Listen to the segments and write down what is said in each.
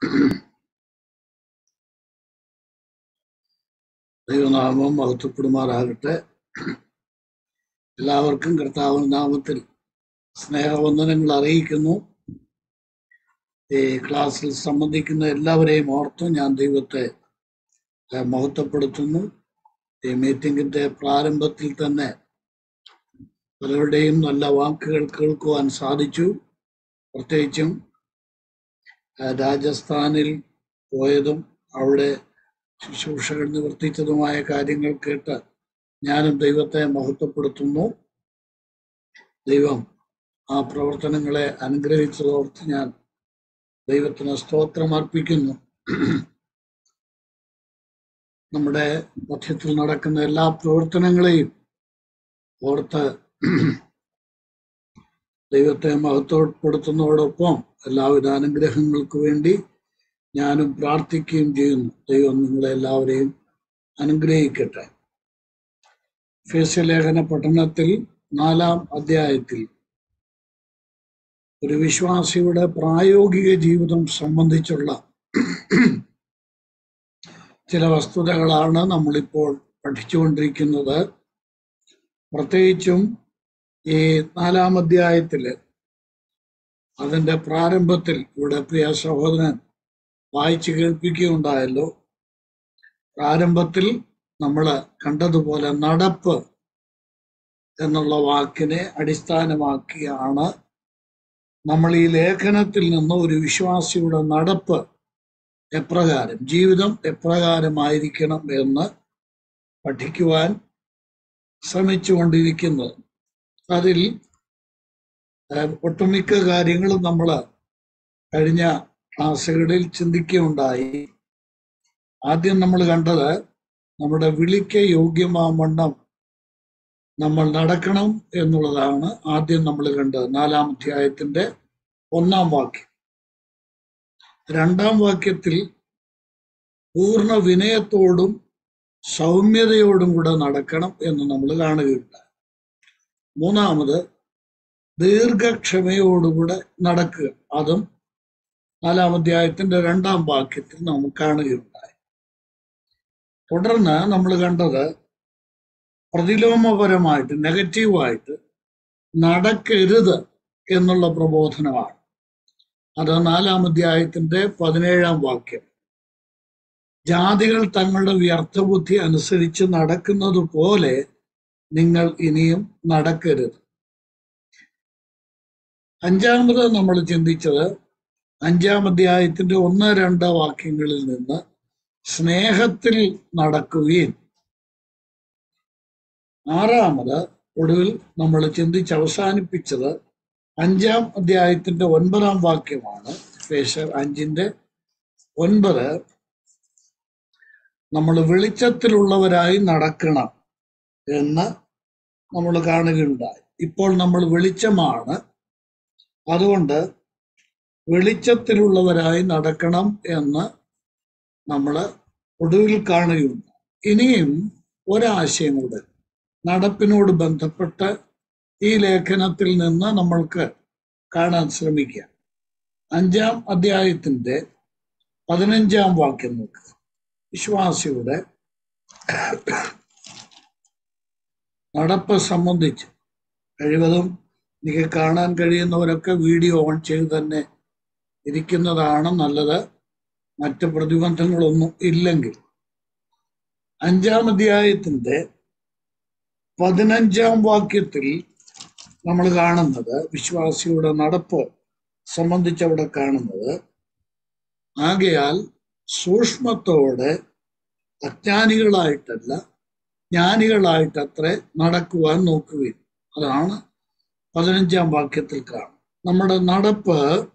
ദൈവനാമം മഹത്വപ്പെടുമാറാകട്ടെ എല്ലാവർക്കും കർത്താവിൻ നാമത്തിൽ സ്നേഹവന്ദനങ്ങൾ അറിയിക്കുന്നു ഈ ക്ലാസ്സിൽ സംബന്ധിക്കുന്ന എല്ലാവരെയും ഓർത്ത് ഞാൻ ദൈവത്തെ ഏഹ്, മഹത്വപ്പെടുത്തുന്നു ഈ മീറ്റിംഗിന്റെ പ്രാരംഭത്തിൽ തന്നെ പലരുടെയും നല്ല വാക്കുകൾ കേൾക്കുവാൻ സാധിച്ചു പ്രത്യേകിച്ചും ഏഹ്, രാജസ്ഥാനിൽ പോയതും അവിടെ ശുശ്രൂഷകൾ നിവർത്തിച്ചതുമായ കാര്യങ്ങൾ കേട്ട് ഞാനും ദൈവത്തെ മഹത്വപ്പെടുത്തുന്നു ദൈവം ആ പ്രവർത്തനങ്ങളെ അനുഗ്രഹിച്ചതോർത്ത് ഞാൻ ദൈവത്തിന് സ്തോത്രം അർപ്പിക്കുന്നു നമ്മുടെ മധ്യത്തിൽ നടക്കുന്ന എല്ലാ പ്രവർത്തനങ്ങളെയും ഓർത്ത് ദൈവത്തെ മഹത്വപ്പെടുത്തുന്നതോടൊപ്പം എല്ലാവിധ അനുഗ്രഹങ്ങൾക്ക് വേണ്ടി ഞാനും പ്രാർത്ഥിക്കുകയും ചെയ്യുന്നു ദൈവം നിങ്ങളെ എല്ലാവരെയും അനുഗ്രഹിക്കട്ടെ ഫേസ്യലേഖന പഠനത്തിൽ നാലാം അധ്യായത്തിൽ ഒരു വിശ്വാസിയുടെ പ്രായോഗിക ജീവിതം സംബന്ധിച്ചുള്ള ചില വസ്തുതകളാണ് നമ്മളിപ്പോൾ പഠിച്ചുകൊണ്ടിരിക്കുന്നത് പ്രത്യേകിച്ചും ഈ നാലാം അധ്യായത്തില് അതിന്റെ പ്രാരംഭത്തിൽ ഇവിടെ പ്രിയ സഹോദരൻ വായിച്ചു കേൾപ്പിക്കുകയുണ്ടായല്ലോ പ്രാരംഭത്തിൽ നമ്മൾ കണ്ടതുപോലെ നടപ്പ് എന്നുള്ള വാക്കിനെ അടിസ്ഥാനമാക്കിയാണ് നമ്മൾ ഈ ലേഖനത്തിൽ നിന്ന് ഒരു വിശ്വാസിയുടെ നടപ്പ് എപ്രകാരം ജീവിതം എപ്രകാരമായിരിക്കണം എന്ന് പഠിക്കുവാൻ ശ്രമിച്ചുകൊണ്ടിരിക്കുന്നത് അതിൽ ഏഹ്, ഒട്ടുമിക്ക കാര്യങ്ങളും നമ്മൾ കഴിഞ്ഞ ക്ലാസ്സുകളിൽ ചിന്തിക്കുകയുണ്ടായി ആദ്യം നമ്മൾ കണ്ടത് നമ്മുടെ വിളിക്ക് യോഗ്യമാവണ്ണം നമ്മൾ നടക്കണം എന്നുള്ളതാണ് ആദ്യം നമ്മൾ കണ്ടത് നാലാം അധ്യായത്തിന്റെ ഒന്നാം വാക്യം രണ്ടാം വാക്യത്തിൽ പൂർണ്ണ വിനയത്തോടും സൗമ്യതയോടും കൂടെ നടക്കണം എന്ന് നമ്മൾ കാണുകയുണ്ടായി മൂന്നാമത് ദീർഘക്ഷമയോടുകൂടെ നടക്കുക അതും നാലാം അധ്യായത്തിന്റെ രണ്ടാം വാക്യത്തിൽ നമുക്ക് കാണുകയുണ്ടായി തുടർന്ന് നമ്മൾ കണ്ടത് പ്രതിലോമപരമായിട്ട് നെഗറ്റീവായിട്ട് നടക്കരുത് എന്നുള്ള പ്രബോധനമാണ് അത് നാലാം അധ്യായത്തിന്റെ പതിനേഴാം വാക്യം ജാതികൾ തങ്ങളുടെ വ്യർത്ഥബുദ്ധി അനുസരിച്ച് നടക്കുന്നത് പോലെ നിങ്ങൾ ഇനിയും നടക്കരുത് അഞ്ചാമത് നമ്മൾ ചിന്തിച്ചത് അഞ്ചാം അധ്യായത്തിന്റെ ഒന്ന് രണ്ട് വാക്യങ്ങളിൽ നിന്ന് സ്നേഹത്തിൽ നടക്കുകയും ആറാമത് ഒടുവിൽ നമ്മൾ ചിന്തിച്ച് അവസാനിപ്പിച്ചത് അഞ്ചാം അധ്യായത്തിന്റെ ഒൻപതാം വാക്യമാണ് ഫേഷർ അഞ്ചിന്റെ ഒൻപത് നമ്മൾ വെളിച്ചത്തിലുള്ളവരായി നടക്കണം എന്ന് നമ്മൾ കാണുകയുണ്ടായി ഇപ്പോൾ നമ്മൾ വെളിച്ചമാണ് അതുകൊണ്ട് വെളിച്ചത്തിലുള്ളവരായി നടക്കണം എന്ന് നമ്മൾ ഒടുവിൽ കാണുകയുണ്ട് ഇനിയും ഒരാശയം കൂടെ നടപ്പിനോട് ബന്ധപ്പെട്ട് ഈ ലേഖനത്തിൽ നിന്ന് നമ്മൾക്ക് കാണാൻ ശ്രമിക്കാം അഞ്ചാം അധ്യായത്തിന്റെ പതിനഞ്ചാം വാക്യം നോക്കുക വിശ്വാസിയുടെ നടപ്പ് സംബന്ധിച്ച് കഴിവതും എനിക്ക് കാണാൻ കഴിയുന്നവരൊക്കെ വീഡിയോ ഓൺ ചെയ്ത് തന്നെ ഇരിക്കുന്നതാണ് നല്ലത് മറ്റ് പ്രതിബന്ധങ്ങളൊന്നും ഇല്ലെങ്കിൽ അഞ്ചാം അധ്യായത്തിന്റെ പതിനഞ്ചാം വാക്യത്തിൽ നമ്മൾ കാണുന്നത് വിശ്വാസിയുടെ നടപ്പ് സംബന്ധിച്ച് അവിടെ കാണുന്നത് ആകയാൽ സൂക്ഷ്മത്തോടെ അജ്ഞാനികളായിട്ടല്ല ജ്ഞാനികളായിട്ടത്രേ നടക്കുവാൻ നോക്കുകയും അതാണ് പതിനഞ്ചാം വാക്യത്തിൽ കാണും നമ്മുടെ നടപ്പ്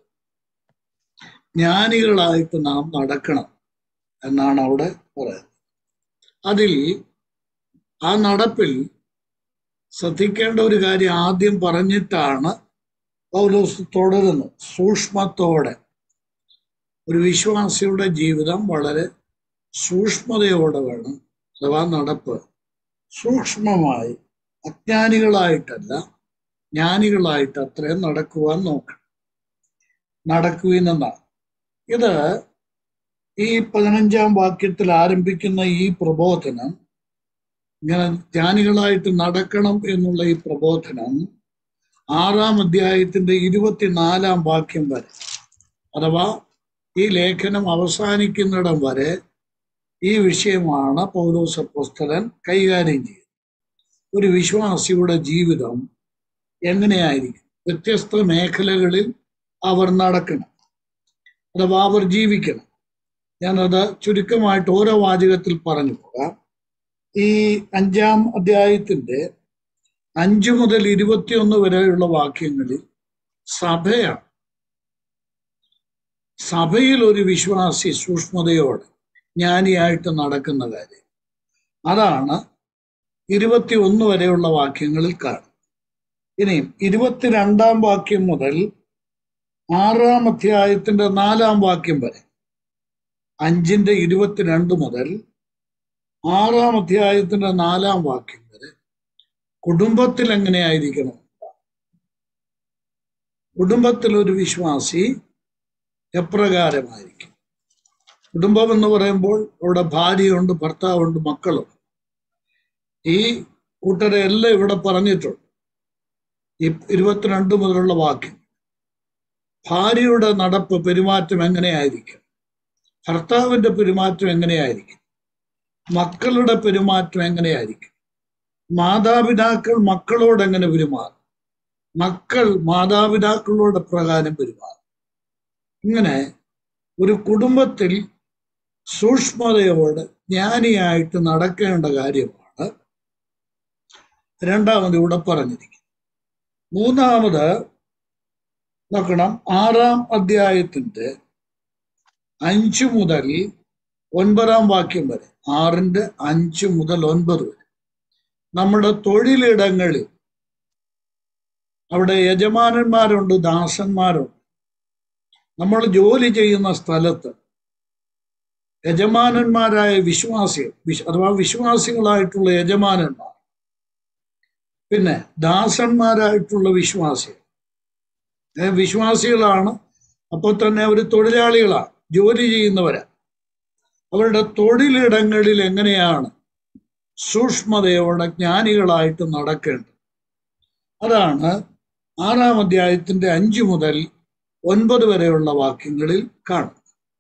ജ്ഞാനികളായിട്ട് നാം നടക്കണം എന്നാണ് അവിടെ പറയുന്നത് അതിൽ ആ നടപ്പിൽ ശ്രദ്ധിക്കേണ്ട ഒരു കാര്യം ആദ്യം പറഞ്ഞിട്ടാണ് പൗലോസ് തുടരുന്നത് സൂക്ഷ്മത്തോടെ ഒരു വിശ്വാസിയുടെ ജീവിതം വളരെ സൂക്ഷ്മതയോടെ വേണം അഥവാ നടപ്പ് സൂക്ഷ്മമായി അജ്ഞാനികളായിട്ടല്ല ജ്ഞാനികളായിട്ട് അത്രയും നടക്കുവാൻ നോക്കണം നടക്കുവിനെന്നാണ് ഇത് ഈ പതിനഞ്ചാം വാക്യത്തിൽ ആരംഭിക്കുന്ന ഈ പ്രബോധനം ഇങ്ങനെ ജ്ഞാനികളായിട്ട് നടക്കണം എന്നുള്ള ഈ പ്രബോധനം ആറാം അധ്യായത്തിന്റെ ഇരുപത്തിനാലാം വാക്യം വരെ അഥവാ ഈ ലേഖനം അവസാനിക്കുന്നിടം വരെ ഈ വിഷയമാണ് പൗലോസ പുസ്തകൻ കൈകാര്യം ചെയ്യുന്നത് ഒരു വിശ്വാസിയുടെ ജീവിതം എങ്ങനെയായിരിക്കും വ്യത്യസ്ത മേഖലകളിൽ അവർ നടക്കണം അഥവാ അവർ ജീവിക്കണം ഞാനത് ചുരുക്കമായിട്ട് ഓരോ വാചകത്തിൽ പറഞ്ഞു പോകാം ഈ അഞ്ചാം അധ്യായത്തിന്റെ അഞ്ചു മുതൽ ഇരുപത്തിയൊന്ന് വരെയുള്ള വാക്യങ്ങളിൽ സഭയാണ് സഭയിൽ ഒരു വിശ്വാസി സൂക്ഷ്മതയോടെ ജ്ഞാനിയായിട്ട് നടക്കുന്ന കാര്യം അതാണ് ഇരുപത്തി ഒന്ന് വരെയുള്ള വാക്യങ്ങളിൽ കാണും ഇനിയും ഇരുപത്തിരണ്ടാം വാക്യം മുതൽ ആറാം അധ്യായത്തിന്റെ നാലാം വാക്യം വരെ അഞ്ചിന്റെ ഇരുപത്തിരണ്ട് മുതൽ ആറാം അധ്യായത്തിന്റെ നാലാം വാക്യം വരെ കുടുംബത്തിൽ എങ്ങനെയായിരിക്കണം കുടുംബത്തിൽ ഒരു വിശ്വാസി എപ്രകാരമായിരിക്കും കുടുംബം എന്ന് പറയുമ്പോൾ അവിടെ ഭാര്യയുണ്ട് ഭർത്താവുണ്ട് മക്കളുണ്ട് ഈ കൂട്ടരെ എല്ലാം ഇവിടെ പറഞ്ഞിട്ടുണ്ട് ഈ ഇരുപത്തിരണ്ട് മുതലുള്ള വാക്യം ഭാര്യയുടെ നടപ്പ് പെരുമാറ്റം എങ്ങനെയായിരിക്കും ഭർത്താവിന്റെ പെരുമാറ്റം എങ്ങനെയായിരിക്കും മക്കളുടെ പെരുമാറ്റം എങ്ങനെയായിരിക്കും മാതാപിതാക്കൾ മക്കളോട് എങ്ങനെ പെരുമാറും മക്കൾ മാതാപിതാക്കളോട് പ്രകാരം പെരുമാറും ഇങ്ങനെ ഒരു കുടുംബത്തിൽ സൂക്ഷ്മതയോട് ജ്ഞാനിയായിട്ട് നടക്കേണ്ട കാര്യമാണ് രണ്ടാമത് ഇവിടെ പറഞ്ഞിരിക്കുന്നത് മൂന്നാമത് നോക്കണം ആറാം അധ്യായത്തിന്റെ അഞ്ചു മുതൽ ഒൻപതാം വാക്യം വരെ ആറിന്റെ അഞ്ച് മുതൽ ഒൻപത് വരെ നമ്മുടെ തൊഴിലിടങ്ങളിൽ അവിടെ യജമാനന്മാരുണ്ട് ദാസന്മാരുണ്ട് നമ്മൾ ജോലി ചെയ്യുന്ന സ്ഥലത്ത് യജമാനന്മാരായ വിശ്വാസികൾ വിശ് അഥവാ വിശ്വാസികളായിട്ടുള്ള യജമാനന്മാർ പിന്നെ ദാസന്മാരായിട്ടുള്ള വിശ്വാസികൾ ഏ, വിശ്വാസികളാണ് അപ്പോൾ തന്നെ അവർ തൊഴിലാളികളാണ് ജോലി ചെയ്യുന്നവരാ അവരുടെ തൊഴിലിടങ്ങളിൽ എങ്ങനെയാണ് സൂക്ഷ്മതയോടെ ജ്ഞാനികളായിട്ട് നടക്കേണ്ടത് അതാണ് ആറാം അധ്യായത്തിന്റെ അഞ്ചു മുതൽ ഒൻപത് വരെയുള്ള വാക്യങ്ങളിൽ കാണും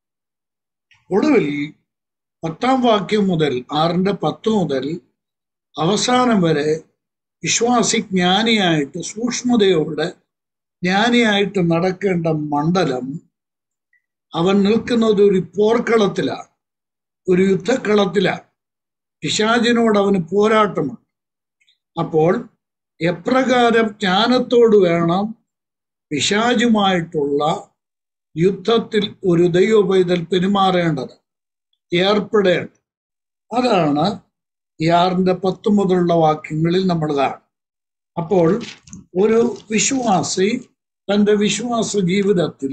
ഒടുവിൽ പത്താം വാക്യം മുതൽ ആറിന്റെ പത്ത് മുതൽ അവസാനം വരെ വിശ്വാസി ജ്ഞാനിയായിട്ട് സൂക്ഷ്മതയോടെ ജ്ഞാനിയായിട്ട് നടക്കേണ്ട മണ്ഡലം അവൻ നിൽക്കുന്നത് ഒരു പോർക്കളത്തിലാണ് ഒരു യുദ്ധക്കളത്തിലാണ് പിശാചിനോട് അവന് പോരാട്ടമുണ്ട് അപ്പോൾ എപ്രകാരം ജ്ഞാനത്തോട് വേണം പിശാചുമായിട്ടുള്ള യുദ്ധത്തിൽ ഒരു ദൈവപൈതൽ പെരുമാറേണ്ടത് ഏർപ്പെടേണ്ടത് അതാണ് ഈ ആറിന്റെ പത്ത് മുതലുള്ള വാക്യങ്ങളിൽ നമ്മൾ കാണും അപ്പോൾ ഒരു വിശ്വാസി തന്റെ വിശ്വാസ ജീവിതത്തിൽ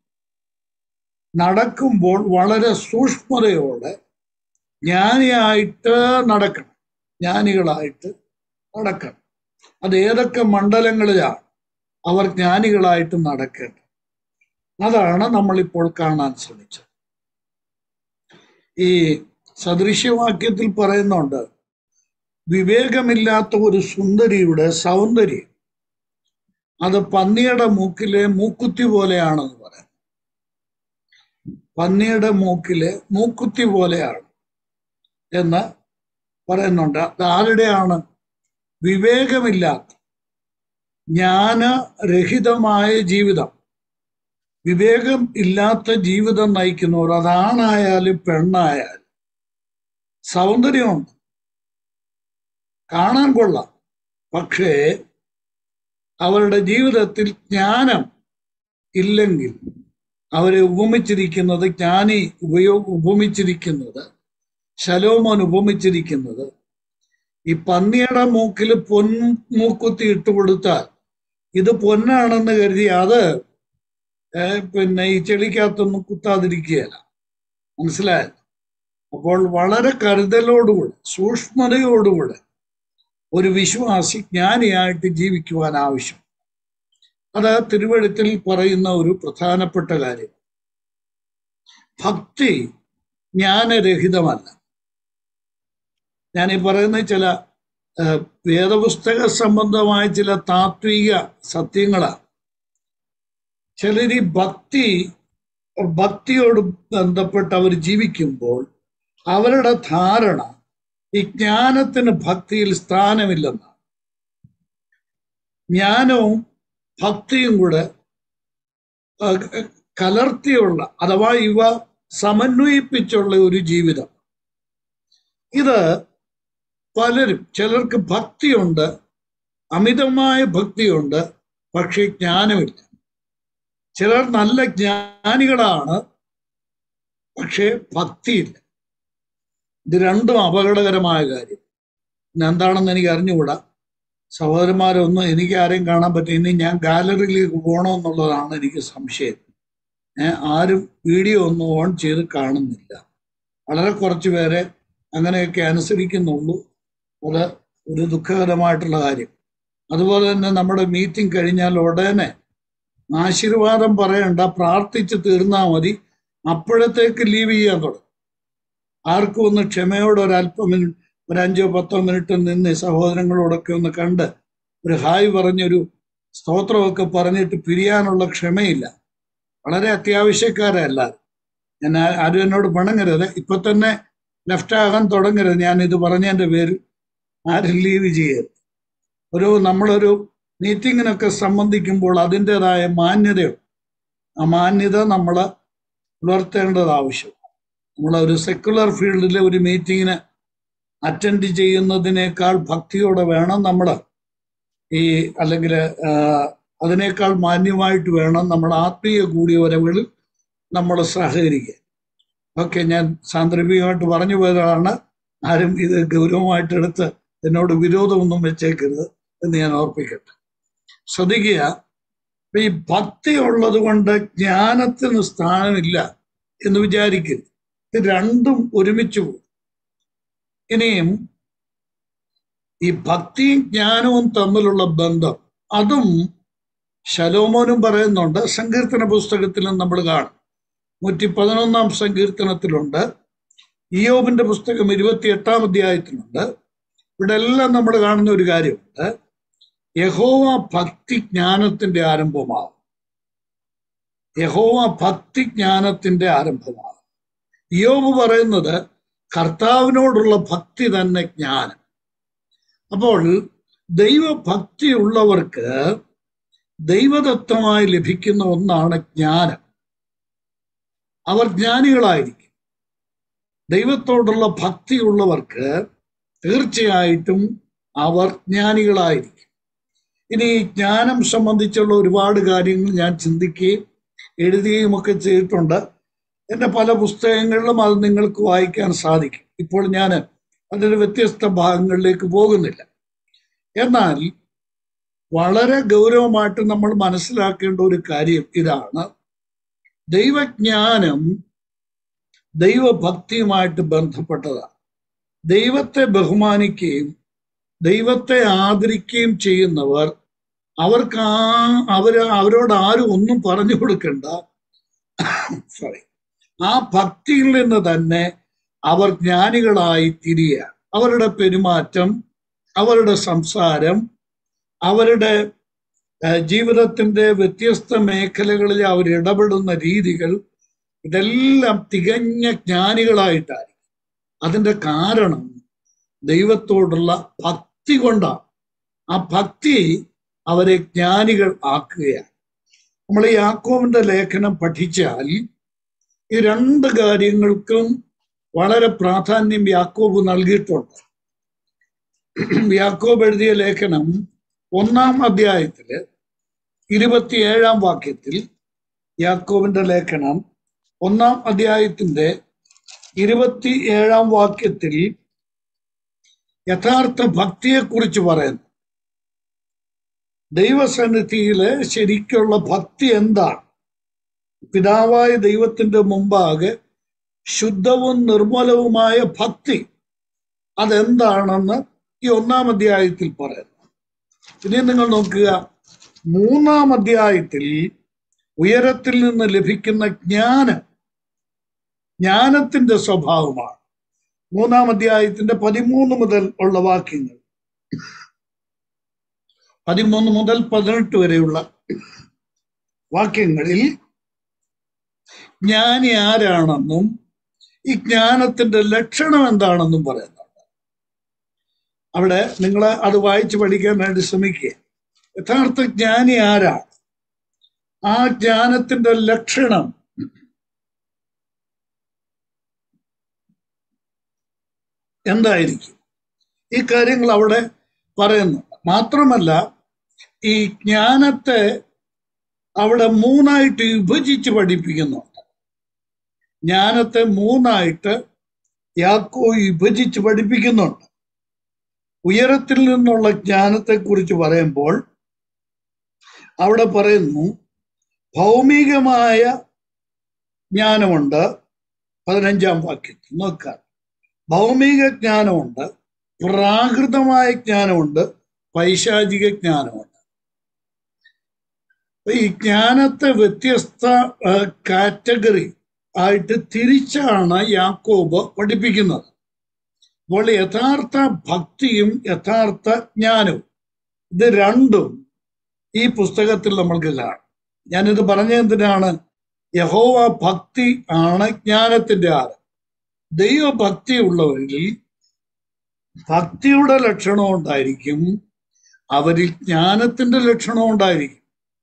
നടക്കുമ്പോൾ വളരെ സൂക്ഷ്മതയോടെ ജ്ഞാനിയായിട്ട് നടക്കണം ജ്ഞാനികളായിട്ട് നടക്കണം അത് ഏതൊക്കെ മണ്ഡലങ്ങളിലാണ് അവർ ജ്ഞാനികളായിട്ട് നടക്കേണ്ടത് അതാണ് നമ്മളിപ്പോൾ കാണാൻ ശ്രമിച്ചത് ഈ സദൃശ്യവാക്യത്തിൽ പറയുന്നുണ്ട് വിവേകമില്ലാത്ത ഒരു സുന്ദരിയുടെ സൗന്ദര്യം അത് പന്നിയുടെ മൂക്കിലെ മൂക്കുത്തി പോലെയാണെന്ന് പറയാം പന്നിയുടെ മൂക്കിലെ മൂക്കുത്തി പോലെയാണ് എന്ന് പറയുന്നുണ്ട് അത് ആരുടെയാണ് വിവേകമില്ലാത്ത ജ്ഞാനരഹിതമായ ജീവിതം വിവേകം ഇല്ലാത്ത ജീവിതം നയിക്കുന്നവർ അതാണായാലും പെണ്ണായാലും സൗന്ദര്യമുണ്ട് കാണാൻ കൊള്ളാം പക്ഷേ അവരുടെ ജീവിതത്തിൽ ജ്ഞാനം ഇല്ലെങ്കിൽ അവരെ ഉപമിച്ചിരിക്കുന്നത് ജ്ഞാനി ഉപയോ ഉപമിച്ചിരിക്കുന്നത് ശലോമോൻ ഉപമിച്ചിരിക്കുന്നത് ഈ പന്നിയുടെ മൂക്കിൽ പൊൻ മൂക്കുത്തി ഇട്ട് കൊടുത്താൽ ഇത് പൊന്നാണെന്ന് കരുതി അത് ഏ, പിന്നെ ഈ ചെളിക്കകത്തൊന്നും കുത്താതിരിക്കുകയല്ല മനസ്സിലായത് അപ്പോൾ വളരെ കരുതലോടുകൂടെ സൂക്ഷ്മതയോടുകൂടെ ഒരു വിശ്വാസി ജ്ഞാനിയായിട്ട് ജീവിക്കുവാൻ ആവശ്യം അത് തിരുവഴുത്തിൽ പറയുന്ന ഒരു പ്രധാനപ്പെട്ട കാര്യം ഭക്തി ജ്ഞാനരഹിതമല്ല ഞാൻ ഈ പറയുന്ന ചില ആ, വേദപുസ്തക സംബന്ധമായ ചില താത്വിക സത്യങ്ങളാണ് ചിലർ ഈ ഭക്തി ഭക്തിയോട് ബന്ധപ്പെട്ട് അവർ ജീവിക്കുമ്പോൾ അവരുടെ ധാരണ ഈ ജ്ഞാനത്തിന് ഭക്തിയിൽ സ്ഥാനമില്ലെന്നാണ് ജ്ഞാനവും ഭക്തിയും കൂടെ ആ, കലർത്തിയുള്ള അഥവാ ഇവ സമന്വയിപ്പിച്ചുള്ള ഒരു ജീവിതം ഇത് പലരും ചിലർക്ക് ഭക്തിയുണ്ട് അമിതമായ ഭക്തിയുണ്ട് പക്ഷെ ജ്ഞാനമില്ല ചിലർ നല്ല ജ്ഞാനികളാണ് പക്ഷേ ഭക്തിയില്ല ഇത് രണ്ടും അപകടകരമായ കാര്യം ഇന്ന് എന്താണെന്ന് എനിക്ക് അറിഞ്ഞുകൂടാ സഹോദരന്മാരൊന്നും എനിക്ക് ആരെയും കാണാൻ പറ്റും ഇനി ഞാൻ ഗാലറിയിലേക്ക് പോകണമെന്നുള്ളതാണ് എനിക്ക് സംശയം ഏഹ് ആരും വീഡിയോ ഒന്നും ഓൺ ചെയ്ത് കാണുന്നില്ല വളരെ കുറച്ച് പേരെ അങ്ങനെയൊക്കെ അനുസരിക്കുന്നുള്ളൂ അത് ഒരു ദുഃഖകരമായിട്ടുള്ള കാര്യം അതുപോലെ തന്നെ നമ്മുടെ മീറ്റിംഗ് കഴിഞ്ഞാൽ ഉടനെ ആശീർവാദം പറയണ്ട പ്രാർത്ഥിച്ച് തീർന്നാൽ മതി അപ്പോഴത്തേക്ക് ലീവ് ചെയ്യാൻ തുടങ്ങും ആർക്കും ഒന്ന് ക്ഷമയോടെ ഒരു അല്പം മിനിറ്റ് ഒരു അഞ്ചോ പത്തോ മിനിറ്റ് നിന്ന് സഹോദരങ്ങളോടൊക്കെ ഒന്ന് കണ്ട് ഒരു ഹായ് പറഞ്ഞൊരു സ്തോത്രമൊക്കെ പറഞ്ഞിട്ട് പിരിയാനുള്ള ക്ഷമയില്ല വളരെ അത്യാവശ്യക്കാരല്ല ഞാൻ ആ- ആരും എന്നോട് പിണങ്ങരുത് ഇപ്പൊ തന്നെ ലെഫ്റ്റ് ആകാൻ തുടങ്ങരുത് ഞാൻ ഇത് പറഞ്ഞതിന്റെ പേരിൽ ആരും ലീവ് ചെയ്യരുത് ഒരു നമ്മളൊരു മീറ്റിങ്ങിനൊക്കെ സംബന്ധിക്കുമ്പോൾ അതിൻ്റെതായ മാന്യതയുണ്ട് ആ മാന്യത നമ്മൾ പുലർത്തേണ്ടത് ആവശ്യം നമ്മൾ ഒരു സെക്കുലർ ഫീൽഡിലെ ഒരു മീറ്റിങ്ങിന് അറ്റൻഡ് ചെയ്യുന്നതിനേക്കാൾ ഭക്തിയോടെ വേണം നമ്മൾ ഈ അല്ലെങ്കിൽ അതിനേക്കാൾ മാന്യമായിട്ട് വേണം നമ്മൾ ആത്മീയ കൂടിയവരവുകളിൽ നമ്മൾ സഹകരിക്കുക ഓക്കെ ഞാൻ സാന്ദർഭികമായിട്ട് പറഞ്ഞു പോയതാണ് ആരും ഇത് ഗൗരവമായിട്ട് എടുത്ത് എന്നോട് വിരോധമൊന്നും വെച്ചേക്കരുത് എന്ന് ഞാൻ ഓർപ്പിക്കട്ടെ ശ്രദ്ധിക്കുക ഇപ്പൊ ഈ ഭക്തി ഉള്ളത് കൊണ്ട് ജ്ഞാനത്തിന് സ്ഥാനമില്ല എന്ന് വിചാരിക്കരുത് ഇത് രണ്ടും ഒരുമിച്ച് പോകും ഇനിയും ഈ ഭക്തിയും ജ്ഞാനവും തമ്മിലുള്ള ബന്ധം അതും ശലോമോനും പറയുന്നുണ്ട് സങ്കീർത്തന പുസ്തകത്തിലും നമ്മൾ കാണും നൂറ്റി പതിനൊന്നാം സങ്കീർത്തനത്തിലുണ്ട് ഇയോബിന്റെ പുസ്തകം ഇരുപത്തി എട്ടാം അധ്യായത്തിലുണ്ട് ഇവിടെ എല്ലാം നമ്മൾ കാണുന്ന ഒരു കാര്യമുണ്ട് യഹോവ ഭക്തി ജ്ഞാനത്തിന്റെ ആരംഭമാകും യഹോവ ഭക്തി ജ്ഞാനത്തിന്റെ ആരംഭമാകും യോബ് പറയുന്നത് കർത്താവിനോടുള്ള ഭക്തി തന്നെ ജ്ഞാനം അപ്പോൾ ദൈവഭക്തി ഉള്ളവർക്ക് ദൈവദത്തമായി ലഭിക്കുന്ന ഒന്നാണ് ജ്ഞാനം അവർ ജ്ഞാനികളായിരിക്കും ദൈവത്തോടുള്ള ഭക്തിയുള്ളവർക്ക് തീർച്ചയായിട്ടും അവർ ജ്ഞാനികളായിരിക്കും ഇനി ഈ ജ്ഞാനം സംബന്ധിച്ചുള്ള ഒരുപാട് കാര്യങ്ങൾ ഞാൻ ചിന്തിക്കുകയും എഴുതുകയും ഒക്കെ ചെയ്തിട്ടുണ്ട് എൻ്റെ പല പുസ്തകങ്ങളിലും അത് നിങ്ങൾക്ക് വായിക്കാൻ സാധിക്കും ഇപ്പോൾ ഞാൻ അതിന് വ്യത്യസ്ത ഭാഗങ്ങളിലേക്ക് പോകുന്നില്ല എന്നാൽ വളരെ ഗൗരവമായിട്ട് നമ്മൾ മനസ്സിലാക്കേണ്ട ഒരു കാര്യം ഇതാണ് ദൈവജ്ഞാനം ദൈവഭക്തിയുമായിട്ട് ബന്ധപ്പെട്ടതാണ് ദൈവത്തെ ബഹുമാനിക്കുകയും ദൈവത്തെ ആദരിക്കുകയും ചെയ്യുന്നവർ അവർക്ക് ആ അവർ അവരോട് ആരും ഒന്നും പറഞ്ഞു കൊടുക്കണ്ട സോറി ആ ഭക്തിയിൽ നിന്ന് തന്നെ അവർ ജ്ഞാനികളായി തിരിയുക അവരുടെ പെരുമാറ്റം അവരുടെ സംസാരം അവരുടെ ഏഹ്, ജീവിതത്തിന്റെ വ്യത്യസ്ത മേഖലകളിൽ അവർ ഇടപെടുന്ന രീതികൾ ഇതെല്ലാം തികഞ്ഞ ജ്ഞാനികളായിട്ടായിരിക്കും അതിന്റെ കാരണം ദൈവത്തോടുള്ള ഭക്തി കൊണ്ടാണ് ആ ഭക്തി അവരെ ജ്ഞാനികൾ ആക്കുകയാണ് നമ്മൾ ഈ യാക്കോവിന്റെ ലേഖനം പഠിച്ചാൽ ഈ രണ്ട് കാര്യങ്ങൾക്കും വളരെ പ്രാധാന്യം യാക്കോബ് നൽകിയിട്ടുണ്ട് യാക്കോബ് എഴുതിയ ലേഖനം ഒന്നാം അധ്യായത്തില് ഇരുപത്തിയേഴാം വാക്യത്തിൽ യാക്കോബിന്റെ ലേഖനം ഒന്നാം അധ്യായത്തിന്റെ ഇരുപത്തി ഏഴാം വാക്യത്തിൽ യഥാർത്ഥ ഭക്തിയെക്കുറിച്ച് പറയുന്നു ദൈവസന്നിധിയിലെ ശരിക്കുള്ള ഭക്തി എന്താണ് പിതാവായ ദൈവത്തിന്റെ മുമ്പാകെ ശുദ്ധവും നിർമ്മലവുമായ ഭക്തി അതെന്താണെന്ന് ഈ ഒന്നാം അധ്യായത്തിൽ പറയുന്നു ഇനി നിങ്ങൾ നോക്കുക മൂന്നാം അധ്യായത്തിൽ ഉയരത്തിൽ നിന്ന് ലഭിക്കുന്ന ജ്ഞാനം ജ്ഞാനത്തിന്റെ സ്വഭാവമാണ് മൂന്നാം അധ്യായത്തിന്റെ പതിമൂന്ന് മുതൽ ഉള്ള വാക്യങ്ങൾ പതിമൂന്ന് മുതൽ പതിനെട്ട് വരെയുള്ള വാക്യങ്ങളിൽ ജ്ഞാനി ആരാണെന്നും ഈ ജ്ഞാനത്തിന്റെ ലക്ഷണം എന്താണെന്നും പറയുന്നുണ്ട് അവിടെ നിങ്ങൾ അത് വായിച്ചു പഠിക്കാൻ വേണ്ടി ശ്രമിക്കുക യഥാർത്ഥ ജ്ഞാനി ആരാണ് ആ ജ്ഞാനത്തിന്റെ ലക്ഷണം എന്തായിരിക്കും ഈ കാര്യങ്ങൾ അവിടെ പറയുന്നു മാത്രമല്ല ഈ ജ്ഞാനത്തെ അവിടെ മൂന്നായിട്ട് വിഭജിച്ച് പഠിപ്പിക്കുന്നുണ്ട് ജ്ഞാനത്തെ മൂന്നായിട്ട് യാക്കോ വിഭജിച്ച് പഠിപ്പിക്കുന്നുണ്ട് ഉയരത്തിൽ നിന്നുള്ള ജ്ഞാനത്തെക്കുറിച്ച് പറയുമ്പോൾ അവിടെ പറയുന്നു ഭൗമികമായ ജ്ഞാനമുണ്ട് പതിനഞ്ചാം വാക്യത്തിൽ നോക്കാം ഭൗമിക ജ്ഞാനമുണ്ട് പ്രാകൃതമായ ജ്ഞാനമുണ്ട് പൈശാചിക ജ്ഞാനമുണ്ട് ഈ ജ്ഞാനത്തെ വ്യത്യസ്ത കാറ്റഗറി ആയിട്ട് തിരിച്ചാണ് യാക്കോബ് പഠിപ്പിക്കുന്നത് അപ്പോൾ യഥാർത്ഥ ഭക്തിയും യഥാർത്ഥ ജ്ഞാനവും ഇത് രണ്ടും ഈ പുസ്തകത്തിൽ നമ്മൾക്ക് കാണാം ഞാനിത് പറഞ്ഞ എന്തിനാണ് യഹോവ ഭക്തി ആണ് ജ്ഞാനത്തിന്റെ ആറ് ദൈവഭക്തി ഉള്ളവരിൽ ഭക്തിയുടെ ലക്ഷണം ഉണ്ടായിരിക്കും അവരിൽ ജ്ഞാനത്തിന്റെ ലക്ഷണം ഉണ്ടായിരിക്കും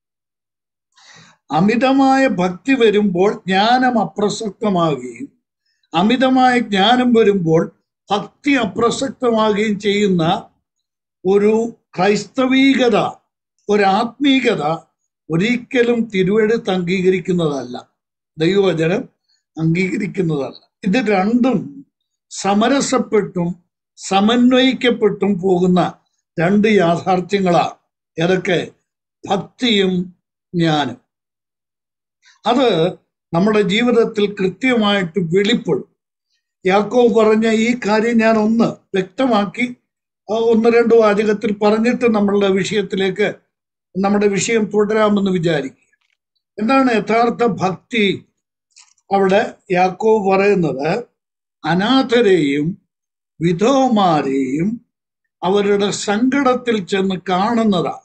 അമിതമായ ഭക്തി വരുമ്പോൾ ജ്ഞാനം അപ്രസക്തമാകുകയും അമിതമായ ജ്ഞാനം വരുമ്പോൾ ഭക്തി അപ്രസക്തമാകുകയും ചെയ്യുന്ന ഒരു ക്രൈസ്തവീകത ഒരു ആത്മീകത ഒരിക്കലും തിരുവെടുത്ത് അംഗീകരിക്കുന്നതല്ല ദൈവവചനം അംഗീകരിക്കുന്നതല്ല ഇത് രണ്ടും സമരസപ്പെട്ടും സമന്വയിക്കപ്പെട്ടും പോകുന്ന രണ്ട് യാഥാർത്ഥ്യങ്ങളാണ് ഏതൊക്കെ ഭക്തിയും ജ്ഞാനം അത് നമ്മുടെ ജീവിതത്തിൽ കൃത്യമായിട്ട് വെളിപ്പെടും യാക്കോ പറഞ്ഞ ഈ കാര്യം ഞാൻ ഒന്ന് വ്യക്തമാക്കി ഒന്ന് രണ്ട് വാചകത്തിൽ പറഞ്ഞിട്ട് നമ്മളുടെ വിഷയത്തിലേക്ക് നമ്മുടെ വിഷയം തുടരാമെന്ന് വിചാരിക്കുക എന്താണ് യഥാർത്ഥ ഭക്തി അവിടെ യാക്കോ പറയുന്നത് അനാഥരെയും വിധവമാരെയും അവരുടെ സങ്കടത്തിൽ ചെന്ന് കാണുന്നതാണ്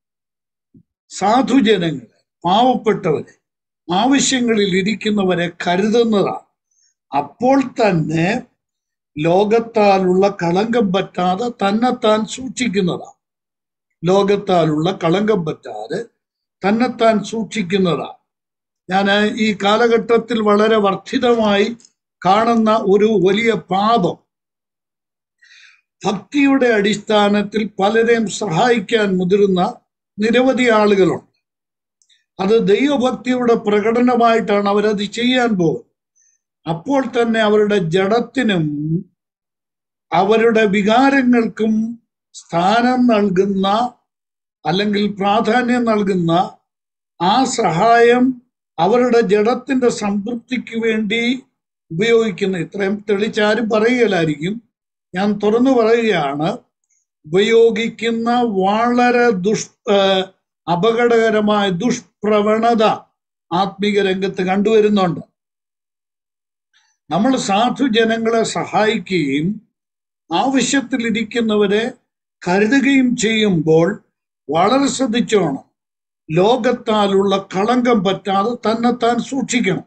സാധുജനങ്ങളെ പാവപ്പെട്ടവരെ ആവശ്യങ്ങളിൽ ഇരിക്കുന്നവരെ കരുതുന്നതാണ് അപ്പോൾ തന്നെ ലോകത്താലുള്ള കളങ്കം പറ്റാതെ തന്നെത്താൻ സൂക്ഷിക്കുന്നതാണ് ലോകത്താലുള്ള കളങ്കം പറ്റാതെ തന്നെത്താൻ സൂക്ഷിക്കുന്നതാണ് ഞാൻ ഈ കാലഘട്ടത്തിൽ വളരെ വർദ്ധിതമായി കാണുന്ന ഒരു വലിയ പാപം ഭക്തിയുടെ അടിസ്ഥാനത്തിൽ പലരെയും സഹായിക്കാൻ മുതിരുന്ന നിരവധി ആളുകളുണ്ട് അത് ദൈവഭക്തിയുടെ പ്രകടനമായിട്ടാണ് അവരത് ചെയ്യാൻ പോകുന്നത് അപ്പോൾ തന്നെ അവരുടെ ജഡത്തിനും അവരുടെ വികാരങ്ങൾക്കും സ്ഥാനം നൽകുന്ന അല്ലെങ്കിൽ പ്രാധാന്യം നൽകുന്ന ആ സഹായം അവരുടെ ജഡത്തിന്റെ സംതൃപ്തിക്ക് വേണ്ടി ഉപയോഗിക്കുന്ന ഇത്രയും തെളിച്ചാരും പറയുകയില്ലായിരിക്കും ഞാൻ തുറന്നു പറയുകയാണ് ഉപയോഗിക്കുന്ന വളരെ ദുഷ് അപകടകരമായ ദുഷ്പ്രവണത ആത്മീക രംഗത്ത് കണ്ടുവരുന്നുണ്ട് നമ്മൾ സാധുജനങ്ങളെ സഹായിക്കുകയും ആവശ്യത്തിലിരിക്കുന്നവരെ കരുതുകയും ചെയ്യുമ്പോൾ വളരെ ശ്രദ്ധിച്ചോണം ലോകത്താലുള്ള കളങ്കം പറ്റാതെ തന്നെത്താൻ സൂക്ഷിക്കണം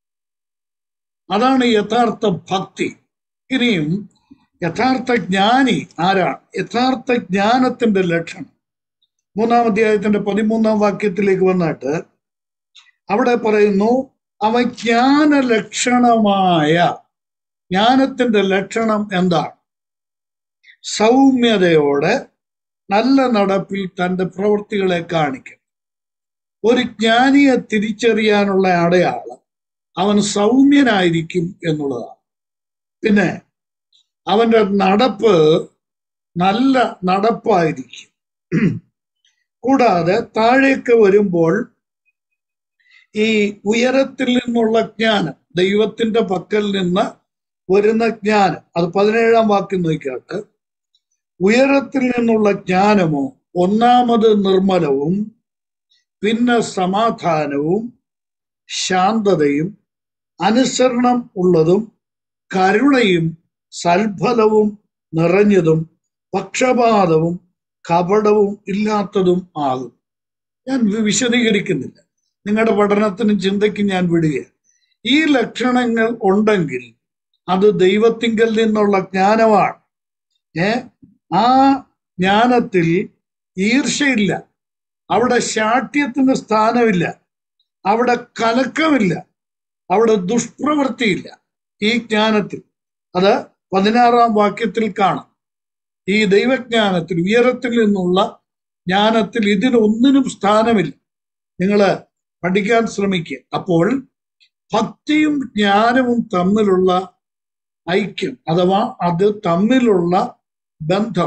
അതാണ് യഥാർത്ഥ ഭക്തി ഇനിയും യഥാർത്ഥ ജ്ഞാനി ആരാണ് യഥാർത്ഥ ജ്ഞാനത്തിന്റെ ലക്ഷണം മൂന്നാം അധ്യായത്തിന്റെ പതിമൂന്നാം വാക്യത്തിലേക്ക് വന്നിട്ട് അവിടെ പറയുന്നു അവ ജ്ഞാന ലക്ഷണമായ ജ്ഞാനത്തിന്റെ ലക്ഷണം എന്താണ് സൗമ്യതയോടെ നല്ല നടപ്പിൽ തന്റെ പ്രവൃത്തികളെ കാണിക്കും ഒരു ജ്ഞാനിയെ തിരിച്ചറിയാനുള്ള അടയാളം അവൻ സൗമ്യനായിരിക്കും എന്നുള്ളതാണ് പിന്നെ അവന്റെ നടപ്പ് നല്ല നടപ്പായിരിക്കും കൂടാതെ താഴേക്ക് വരുമ്പോൾ ഈ ഉയരത്തിൽ നിന്നുള്ള ജ്ഞാനം ദൈവത്തിന്റെ പക്കൽ നിന്ന് വരുന്ന ജ്ഞാനം അത് പതിനേഴാം വാക്യം നോക്കിയാട്ട് ഉയരത്തിൽ നിന്നുള്ള ജ്ഞാനമോ ഒന്നാമത് നിർമ്മലവും പിന്നെ സമാധാനവും ശാന്തതയും അനുസരണം ഉള്ളതും കരുണയും സൽഫലവും നിറഞ്ഞതും പക്ഷപാതവും കപടവും ഇല്ലാത്തതും ആകും ഞാൻ വി- വിശദീകരിക്കുന്നില്ല നിങ്ങളുടെ പഠനത്തിനും ചിന്തയ്ക്കും ഞാൻ വിടുകയാണ് ഈ ലക്ഷണങ്ങൾ ഉണ്ടെങ്കിൽ അത് ദൈവത്തിങ്കൽ നിന്നുള്ള ജ്ഞാനമാണ് ഏ ആ ജ്ഞാനത്തിൽ ഈർഷയില്ല അവിടെ ശാഠ്യത്തിന് സ്ഥാനമില്ല അവിടെ കലക്കമില്ല അവിടെ ദുഷ്പ്രവൃത്തിയില്ല ഈ ജ്ഞാനത്തിൽ അത് പതിനാറാം വാക്യത്തിൽ കാണാം ഈ ദൈവജ്ഞാനത്തിൽ ഉയരത്തിൽ നിന്നുള്ള ജ്ഞാനത്തിൽ ഇതിനൊന്നിനും സ്ഥാനമില്ല നിങ്ങൾ പഠിക്കാൻ ശ്രമിക്കുക അപ്പോൾ ഭക്തിയും ജ്ഞാനവും തമ്മിലുള്ള ഐക്യം അഥവാ അത് തമ്മിലുള്ള ബന്ധം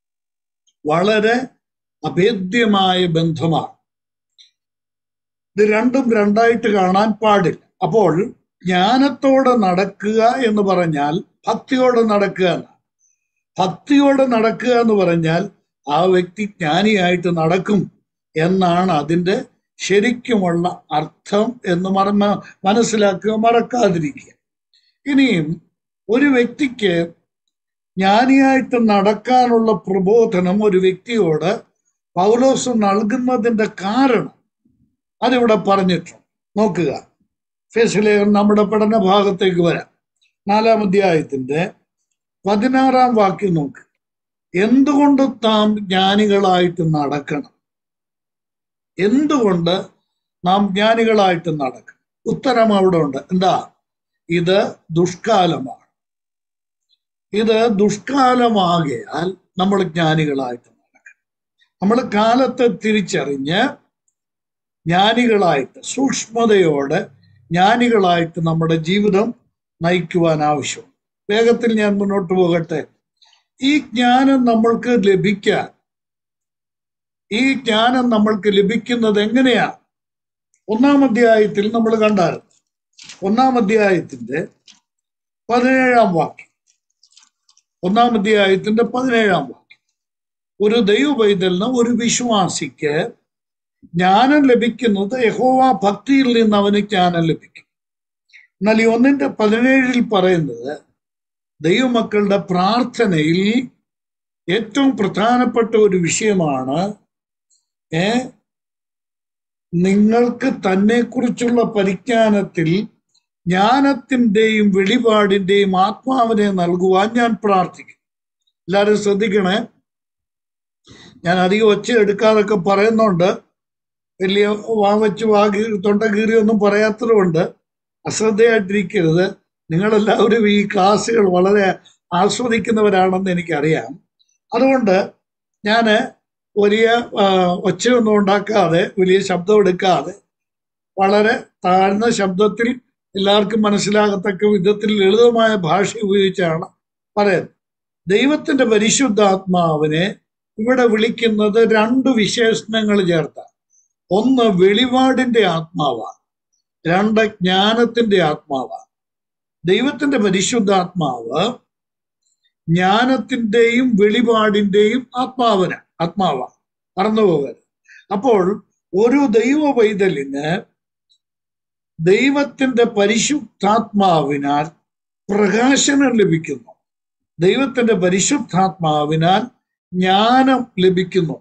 വളരെ അഭേദ്യമായ ബന്ധമാണ് ഇത് രണ്ടും രണ്ടായിട്ട് കാണാൻ പാടില്ല അപ്പോൾ ജ്ഞാനത്തോടെ നടക്കുക എന്ന് പറഞ്ഞാൽ ഭക്തിയോടെ നടക്കുക എന്നാണ് ഭക്തിയോടെ നടക്കുക എന്ന് പറഞ്ഞാൽ ആ വ്യക്തി ജ്ഞാനിയായിട്ട് നടക്കും എന്നാണ് അതിൻ്റെ ശരിക്കുമുള്ള അർത്ഥം എന്ന് മറ മനസ്സിലാക്കുക മറക്കാതിരിക്കുക ഇനിയും ഒരു വ്യക്തിക്ക് ജ്ഞാനിയായിട്ട് നടക്കാനുള്ള പ്രബോധനം ഒരു വ്യക്തിയോട് പൗലോസ് നൽകുന്നതിന്റെ കാരണം അതിവിടെ പറഞ്ഞിട്ടുണ്ട് നോക്കുക ഫേസിലേഖൻ നമ്മുടെ പഠന ഭാഗത്തേക്ക് വരാം നാലാം അധ്യായത്തിന്റെ പതിനാറാം വാക്യം നോക്ക് എന്തുകൊണ്ട് താം ജ്ഞാനികളായിട്ട് നടക്കണം എന്തുകൊണ്ട് നാം ജ്ഞാനികളായിട്ട് നടക്കണം ഉത്തരം അവിടെ ഉണ്ട് എന്താ ഇത് ദുഷ്കാലമാണ് ഇത് ദുഷ്കാലമാകയാൽ നമ്മൾ ജ്ഞാനികളായിട്ട് നടക്കണം നമ്മൾ കാലത്തെ തിരിച്ചറിഞ്ഞ് ജ്ഞാനികളായിട്ട് സൂക്ഷ്മതയോടെ ജ്ഞാനികളായിട്ട് നമ്മുടെ ജീവിതം നയിക്കുവാൻ ആവശ്യം വേഗത്തിൽ ഞാൻ മുന്നോട്ട് പോകട്ടെ ഈ ജ്ഞാനം നമ്മൾക്ക് ലഭിക്കാൻ ഈ ജ്ഞാനം നമ്മൾക്ക് ലഭിക്കുന്നത് എങ്ങനെയാ ഒന്നാം അധ്യായത്തിൽ നമ്മൾ കണ്ടായിരുന്നു ഒന്നാം അധ്യായത്തിന്റെ പതിനേഴാം വാക്യം ഒന്നാം അധ്യായത്തിന്റെ പതിനേഴാം വാക്യം ഒരു ദൈവപൈതലിന് ഒരു വിശ്വാസിക്ക് ജ്ഞാനം ലഭിക്കുന്നത് യഹോവ ഭക്തിയിൽ നിന്ന് അവന് ജ്ഞാനം ലഭിക്കും എന്നാൽ ഈ ഒന്നിന്റെ പതിനേഴിൽ പറയുന്നത് ദൈവമക്കളുടെ പ്രാർത്ഥനയിൽ ഏറ്റവും പ്രധാനപ്പെട്ട ഒരു വിഷയമാണ് ഏ നിങ്ങൾക്ക് തന്നെക്കുറിച്ചുള്ള പരിജ്ഞാനത്തിൽ ജ്ഞാനത്തിൻ്റെയും വെളിപാടിൻ്റെയും ആത്മാവിനെ നൽകുവാൻ ഞാൻ പ്രാർത്ഥിക്കും എല്ലാവരും ശ്രദ്ധിക്കണേ ഞാൻ അധികം ഒച്ച എടുക്കാതൊക്കെ പറയുന്നുണ്ട് വലിയ വാ വെച്ച് വാ കീറി തൊണ്ട കീറിയൊന്നും പറയാത്തത് കൊണ്ട് അശ്രദ്ധയായിട്ടിരിക്കരുത് നിങ്ങളെല്ലാവരും ഈ ക്ലാസ്സുകൾ വളരെ ആസ്വദിക്കുന്നവരാണെന്ന് എനിക്കറിയാം അതുകൊണ്ട് ഞാൻ വലിയ ആ, ഒച്ചയൊന്നും ഉണ്ടാക്കാതെ വലിയ ശബ്ദം എടുക്കാതെ വളരെ താഴ്ന്ന ശബ്ദത്തിൽ എല്ലാവർക്കും മനസ്സിലാകത്തക്ക വിധത്തിൽ ലളിതമായ ഭാഷ ഉപയോഗിച്ചാണ് പറയുന്നത് ദൈവത്തിന്റെ പരിശുദ്ധാത്മാവിനെ ഇവിടെ വിളിക്കുന്നത് രണ്ട് വിശേഷണങ്ങൾ ചേർത്ത ഒന്ന് വെളിപാടിന്റെ ആത്മാവാണ് രണ്ട് ജ്ഞാനത്തിന്റെ ആത്മാവാണ് ദൈവത്തിന്റെ പരിശുദ്ധാത്മാവ് ജ്ഞാനത്തിന്റെയും വെളിപാടിന്റെയും ആത്മാവിന് ആത്മാവാണ് മറന്നുപോകരുത് അപ്പോൾ ഒരു ദൈവ പൈതലിന് ദൈവത്തിന്റെ പരിശുദ്ധാത്മാവിനാൽ പ്രകാശനം ലഭിക്കുന്നു ദൈവത്തിന്റെ പരിശുദ്ധാത്മാവിനാൽ ജ്ഞാനം ലഭിക്കുന്നു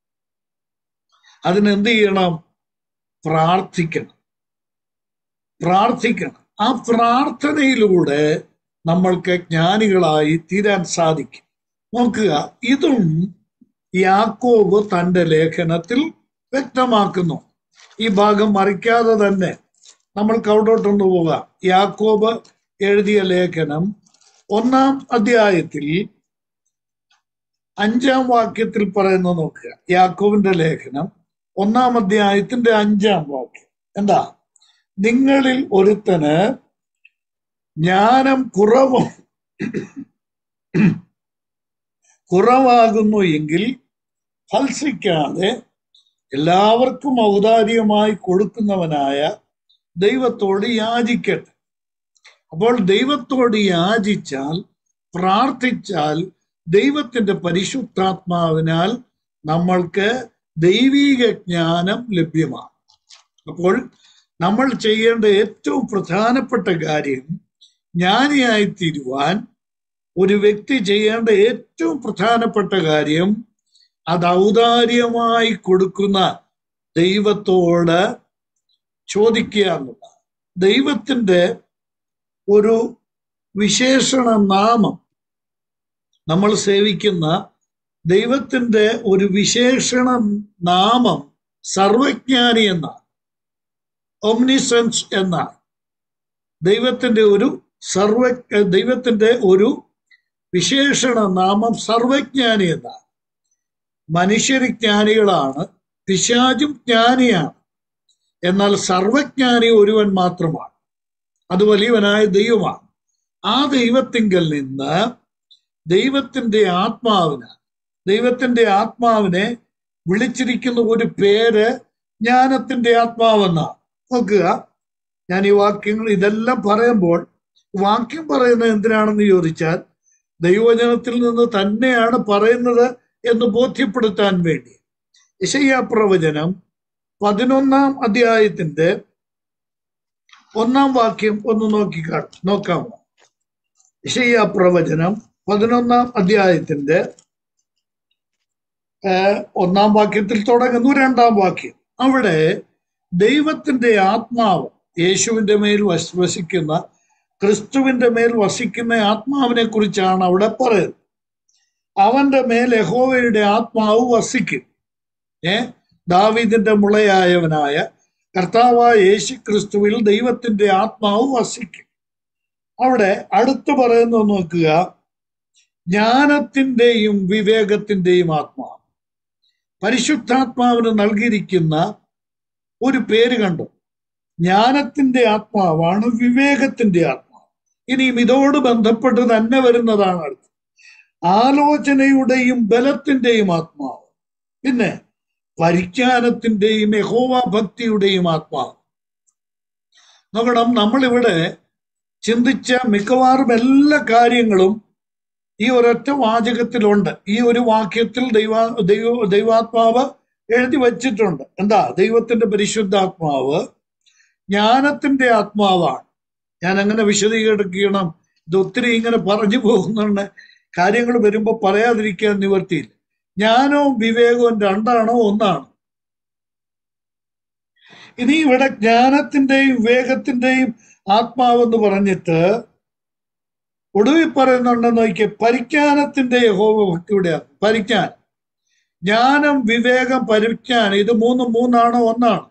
അതിനെന്ത് ചെയ്യണം പ്രാർത്ഥിക്കണം പ്രാർത്ഥിക്കണം ആ പ്രാർത്ഥനയിലൂടെ നമ്മൾക്ക് ജ്ഞാനികളായി തീരാൻ സാധിക്കും നോക്കുക ഇതും യാക്കോബ് തന്റെ ലേഖനത്തിൽ വ്യക്തമാക്കുന്നു ഈ ഭാഗം മറിക്കാതെ തന്നെ നമ്മൾക്ക് അവിടോട്ടൊന്ന് പോകാം യാക്കോബ് എഴുതിയ ലേഖനം ഒന്നാം അധ്യായത്തിൽ അഞ്ചാം വാക്യത്തിൽ പറയുന്ന നോക്കുക യാക്കോബിന്റെ ലേഖനം ഒന്നാം അധ്യായത്തിന്റെ അഞ്ചാം വാക്യം എന്താ നിങ്ങളിൽ ഒരുത്തന് ജ്ഞാനം കുറവും കുറവാകുന്നു എങ്കിൽ ഫൽസിക്കാതെ എല്ലാവർക്കും ഔദാര്യമായി കൊടുക്കുന്നവനായ ദൈവത്തോട് യാചിക്കട്ടെ അപ്പോൾ ദൈവത്തോട് യാചിച്ചാൽ പ്രാർത്ഥിച്ചാൽ ദൈവത്തിന്റെ പരിശുദ്ധാത്മാവിനാൽ നമ്മൾക്ക് ദൈവീക ജ്ഞാനം ലഭ്യമാണ് അപ്പോൾ നമ്മൾ ചെയ്യേണ്ട ഏറ്റവും പ്രധാനപ്പെട്ട കാര്യം ജ്ഞാനിയായി തീരുവാൻ ഒരു വ്യക്തി ചെയ്യേണ്ട ഏറ്റവും പ്രധാനപ്പെട്ട കാര്യം അത് ഔദാര്യമായി കൊടുക്കുന്ന ദൈവത്തോട് ചോദിക്കുക എന്നുള്ളതാണ് ദൈവത്തിന്റെ ഒരു വിശേഷണ നാമം നമ്മൾ സേവിക്കുന്ന ദൈവത്തിന്റെ ഒരു വിശേഷണ നാമം സർവജ്ഞാനി എന്നാണ് ഒംനിസെൻസ് എന്നാണ് ദൈവത്തിന്റെ ഒരു സർവ ദൈവത്തിന്റെ ഒരു വിശേഷണ നാമം സർവജ്ഞാനി എന്നാണ് മനുഷ്യർ ജ്ഞാനികളാണ് പിശാചും ജ്ഞാനിയാണ് എന്നാൽ സർവജ്ഞാനി ഒരുവൻ മാത്രമാണ് അത് വലിയവനായ ദൈവമാണ് ആ ദൈവത്തിങ്കൽ നിന്ന് ദൈവത്തിന്റെ ആത്മാവിന് ദൈവത്തിന്റെ ആത്മാവിനെ വിളിച്ചിരിക്കുന്ന ഒരു പേര് ജ്ഞാനത്തിന്റെ ആത്മാവെന്നാണ് നോക്കുക ഞാൻ ഈ വാക്യങ്ങൾ ഇതെല്ലാം പറയുമ്പോൾ വാക്യം പറയുന്നത് എന്തിനാണെന്ന് ചോദിച്ചാൽ ദൈവവചനത്തിൽ നിന്ന് തന്നെയാണ് പറയുന്നത് എന്ന് ബോധ്യപ്പെടുത്താൻ വേണ്ടി യശയ്യ പ്രവചനം പതിനൊന്നാം അധ്യായത്തിന്റെ ഒന്നാം വാക്യം ഒന്ന് നോക്കി നോക്കാമോ യശയ്യ പ്രവചനം പതിനൊന്നാം അധ്യായത്തിന്റെ ഒന്നാം വാക്യത്തിൽ തുടങ്ങുന്നു രണ്ടാം വാക്യം അവിടെ ദൈവത്തിന്റെ ആത്മാവ് യേശുവിന്റെ മേൽ വസിക്കുന്ന ക്രിസ്തുവിന്റെ മേൽ വസിക്കുന്ന ആത്മാവിനെ കുറിച്ചാണ് അവിടെ പറയുന്നത് അവന്റെ മേൽ യഹോവയുടെ ആത്മാവ് വസിക്കും ഏ ദാവീദിന്റെ മുളയായവനായ കർത്താവായ യേശു ക്രിസ്തുവിൽ ദൈവത്തിന്റെ ആത്മാവ് വസിക്കും അവിടെ അടുത്ത് പറയുന്നത് നോക്കുക ജ്ഞാനത്തിന്റെയും വിവേകത്തിന്റെയും ആത്മാവ് പരിശുദ്ധാത്മാവിന് നൽകിയിരിക്കുന്ന ഒരു പേര് കണ്ടു ജ്ഞാനത്തിന്റെ ആത്മാവാണ് വിവേകത്തിന്റെ ആത്മാവ് ഇനിയും ഇതോട് ബന്ധപ്പെട്ട് തന്നെ വരുന്നതാണ് അടുത്ത് ആലോചനയുടെയും ബലത്തിന്റെയും ആത്മാവ് പിന്നെ പരിജ്ഞാനത്തിന്റെയും യഹോവ ഭക്തിയുടെയും ആത്മാവ് നോക്കണം നമ്മളിവിടെ ചിന്തിച്ച മിക്കവാറും എല്ലാ കാര്യങ്ങളും ഈ ഒരൊറ്റ വാചകത്തിലുണ്ട് ഈ ഒരു വാക്യത്തിൽ ദൈവ ദൈവ ദൈവാത്മാവ് എഴുതി വച്ചിട്ടുണ്ട് എന്താ ദൈവത്തിന്റെ പരിശുദ്ധാത്മാവ് ജ്ഞാനത്തിന്റെ ആത്മാവാണ് ഞാൻ അങ്ങനെ വിശദീകരിക്കണം ഇത് ഒത്തിരി ഇങ്ങനെ പറഞ്ഞു പോകുന്നുണ്ട് കാര്യങ്ങൾ വരുമ്പോൾ പറയാതിരിക്കാൻ നിവർത്തിയില്ല ജ്ഞാനവും വിവേകവും രണ്ടാണോ ഒന്നാണ് ഇനി ഇവിടെ ജ്ഞാനത്തിന്റെയും വിവേകത്തിന്റെയും ആത്മാവെന്ന് പറഞ്ഞിട്ട് ഒടുവിൽ പറയുന്നുണ്ടെന്ന് നോക്കിയ പരിജ്ഞാനത്തിന്റെ യഹോവ ഭക്തിയുടെ പരിജ്ഞാൻ ജ്ഞാനം വിവേകം പരിജ്ഞാനം ഇത് മൂന്നും മൂന്നാണോ ഒന്നാണ്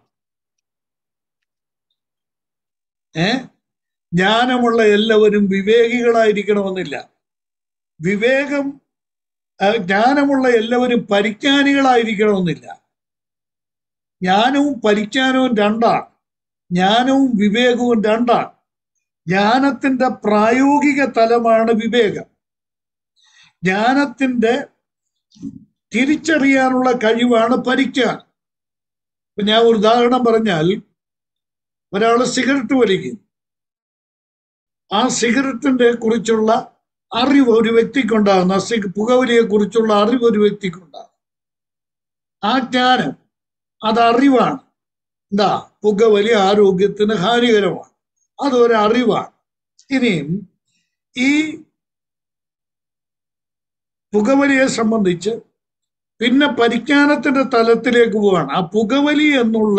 ഏ ജ്ഞാനമുള്ള എല്ലാവരും വിവേകികളായിരിക്കണമെന്നില്ല വിവേകം ജ്ഞാനമുള്ള എല്ലാവരും പരിജ്ഞാനികളായിരിക്കണമെന്നില്ല ജ്ഞാനവും പരിജ്ഞാനവും രണ്ടാണ് ജ്ഞാനവും വിവേകവും രണ്ടാണ് ജ്ഞാനത്തിന്റെ പ്രായോഗിക തലമാണ് വിവേകം ജ്ഞാനത്തിന്റെ തിരിച്ചറിയാനുള്ള കഴിവാണ് പരിജ്ഞാൻ ഇപ്പൊ ഞാൻ ഒരു ഉദാഹരണം പറഞ്ഞാൽ ഒരാൾ സിഗരറ്റ് വലിക്കും ആ സിഗരറ്റിന്റെ കുറിച്ചുള്ള അറിവ് ഒരു വ്യക്തിക്കുണ്ടാകുന്ന പുകവലിയെ കുറിച്ചുള്ള അറിവ് ഒരു വ്യക്തിക്കുണ്ടാകും ആ ജ്ഞാനം അത് അറിവാണ് എന്താ പുകവലി ആരോഗ്യത്തിന് ഹാനികരമാണ് അതൊരു അറിവാണ് ഇനിയും ഈ പുകവലിയെ സംബന്ധിച്ച് പിന്നെ പരിജ്ഞാനത്തിന്റെ തലത്തിലേക്ക് പോവാണ് ആ പുകവലി എന്നുള്ള